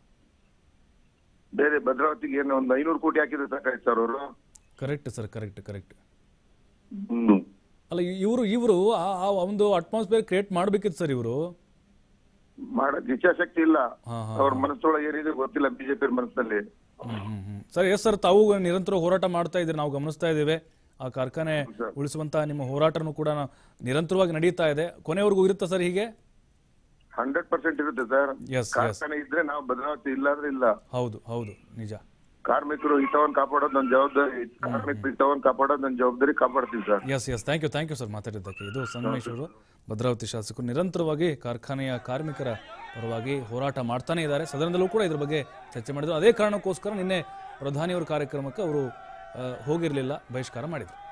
ಬೇರೆ ಭದ್ರಾವತಿಗೆ ಏನು ಒಂದು ಐನೂರು ಕೋಟಿ ಹಾಕಿದ್ರೆ ಸಾಕಾಯ್ತು ಸರ್ ಅವರು ಕರೆಕ್ಟ್ ಸರ್ ಕರೆಕ್ಟ್ ಕರೆಕ್ಟ್ ಹ್ಮ್ ಅಲ್ಲ ಇವರು ಇವರು ಆ ಒಂದು ಅಟ್ಮಾಸ್ಫಿಯರ್ ಕ್ರಿಯೇಟ್ ಮಾಡ್ಬೇಕಿತ್ತು ಸರ್ ಇವರು ಮಾಡಕ್ ಇಚ್ಛಾಶಕ್ತಿ ಇಲ್ಲ ಹಾ ಹಾ ಅವ್ರ ಮನಸ್ಸೊಳಗೆ ಏನಿದೆ ಗೊತ್ತಿಲ್ಲ ಬಿಜೆಪಿ ಮನಸ್ಸಲ್ಲಿ ಹ್ಮ್ ಹ್ಮ್ ಹ್ಮ್ ಸರ್ ಎಸ್ ಸರ್ ತಾವು ನಿರಂತರ ಹೋರಾಟ ಮಾಡ್ತಾ ಇದ್ದೀರಿ ನಾವು ಗಮನಿಸ್ತಾ ಇದ್ದೇವೆ ಆ ಕಾರ್ಖಾನೆ ಉಳಿಸುವಂತ ನಿಮ್ಮ ಹೋರಾಟನೂ ಕೂಡ ನಿರಂತರವಾಗಿ ನಡೀತಾ ಇದೆ ಕೊನೆವರೆಗೂ ಇರುತ್ತಾ ಸರ್ ಹೀಗೆ ಹಂಡ್ರೆಡ್ ಪರ್ಸೆಂಟ್ ಇರುತ್ತೆ ಸರ್ ಎಸ್ ಎಸ್ ಕಾರ್ಖಾನೆ ಇದ್ರೆ ನಾವು ಭದ್ರಾವತಿ ಇಲ್ಲ ಅಂದ್ರೆ ಇಲ್ಲ ಹೌದು ಹೌದು ನಿಜ ಕಾರ್ಮಿಕರು ಹಿತವನ್ನ ಕಾಪಾಡೋದು ನನ್ನ ಜವಾಬ್ದಾರಿ ಕಾರ್ಮಿಕರು ಹಿತವನ್ನ ಕಾಪಾಡೋದು ನನ್ನ ಜವಾಬ್ದಾರಿ ಕಾಪಾಡ್ತೀವಿ sir yes yes thank you thank you sir ಮಾತಾಡಿದ್ದಕ್ಕೆ ಇದು ಸಂಗಮೇಶ್ ಅವರು ಭದ್ರಾವತಿ ಶಾಸಕರು ನಿರಂತರವಾಗಿ ಕಾರ್ಖಾನೆಯ ಕಾರ್ಮಿಕರ ಪರವಾಗಿ ಹೋರಾಟ ಮಾಡ್ತಾನೆ ಇದ್ದಾರೆ ಸದನದಲ್ಲೂ ಕೂಡ ಇದ್ರ ಬಗ್ಗೆ ಚರ್ಚೆ ಮಾಡಿದ್ರು ಅದೇ ಕಾರಣಕ್ಕೋಸ್ಕರ ನಿನ್ನೆ ಪ್ರಧಾನಿಯವರ ಕಾರ್ಯಕ್ರಮಕ್ಕೆ ಅವರು ಆ, ಹೋಗಿರಲಿಲ್ಲ ಬಹಿಷ್ಕಾರ ಮಾಡಿದರು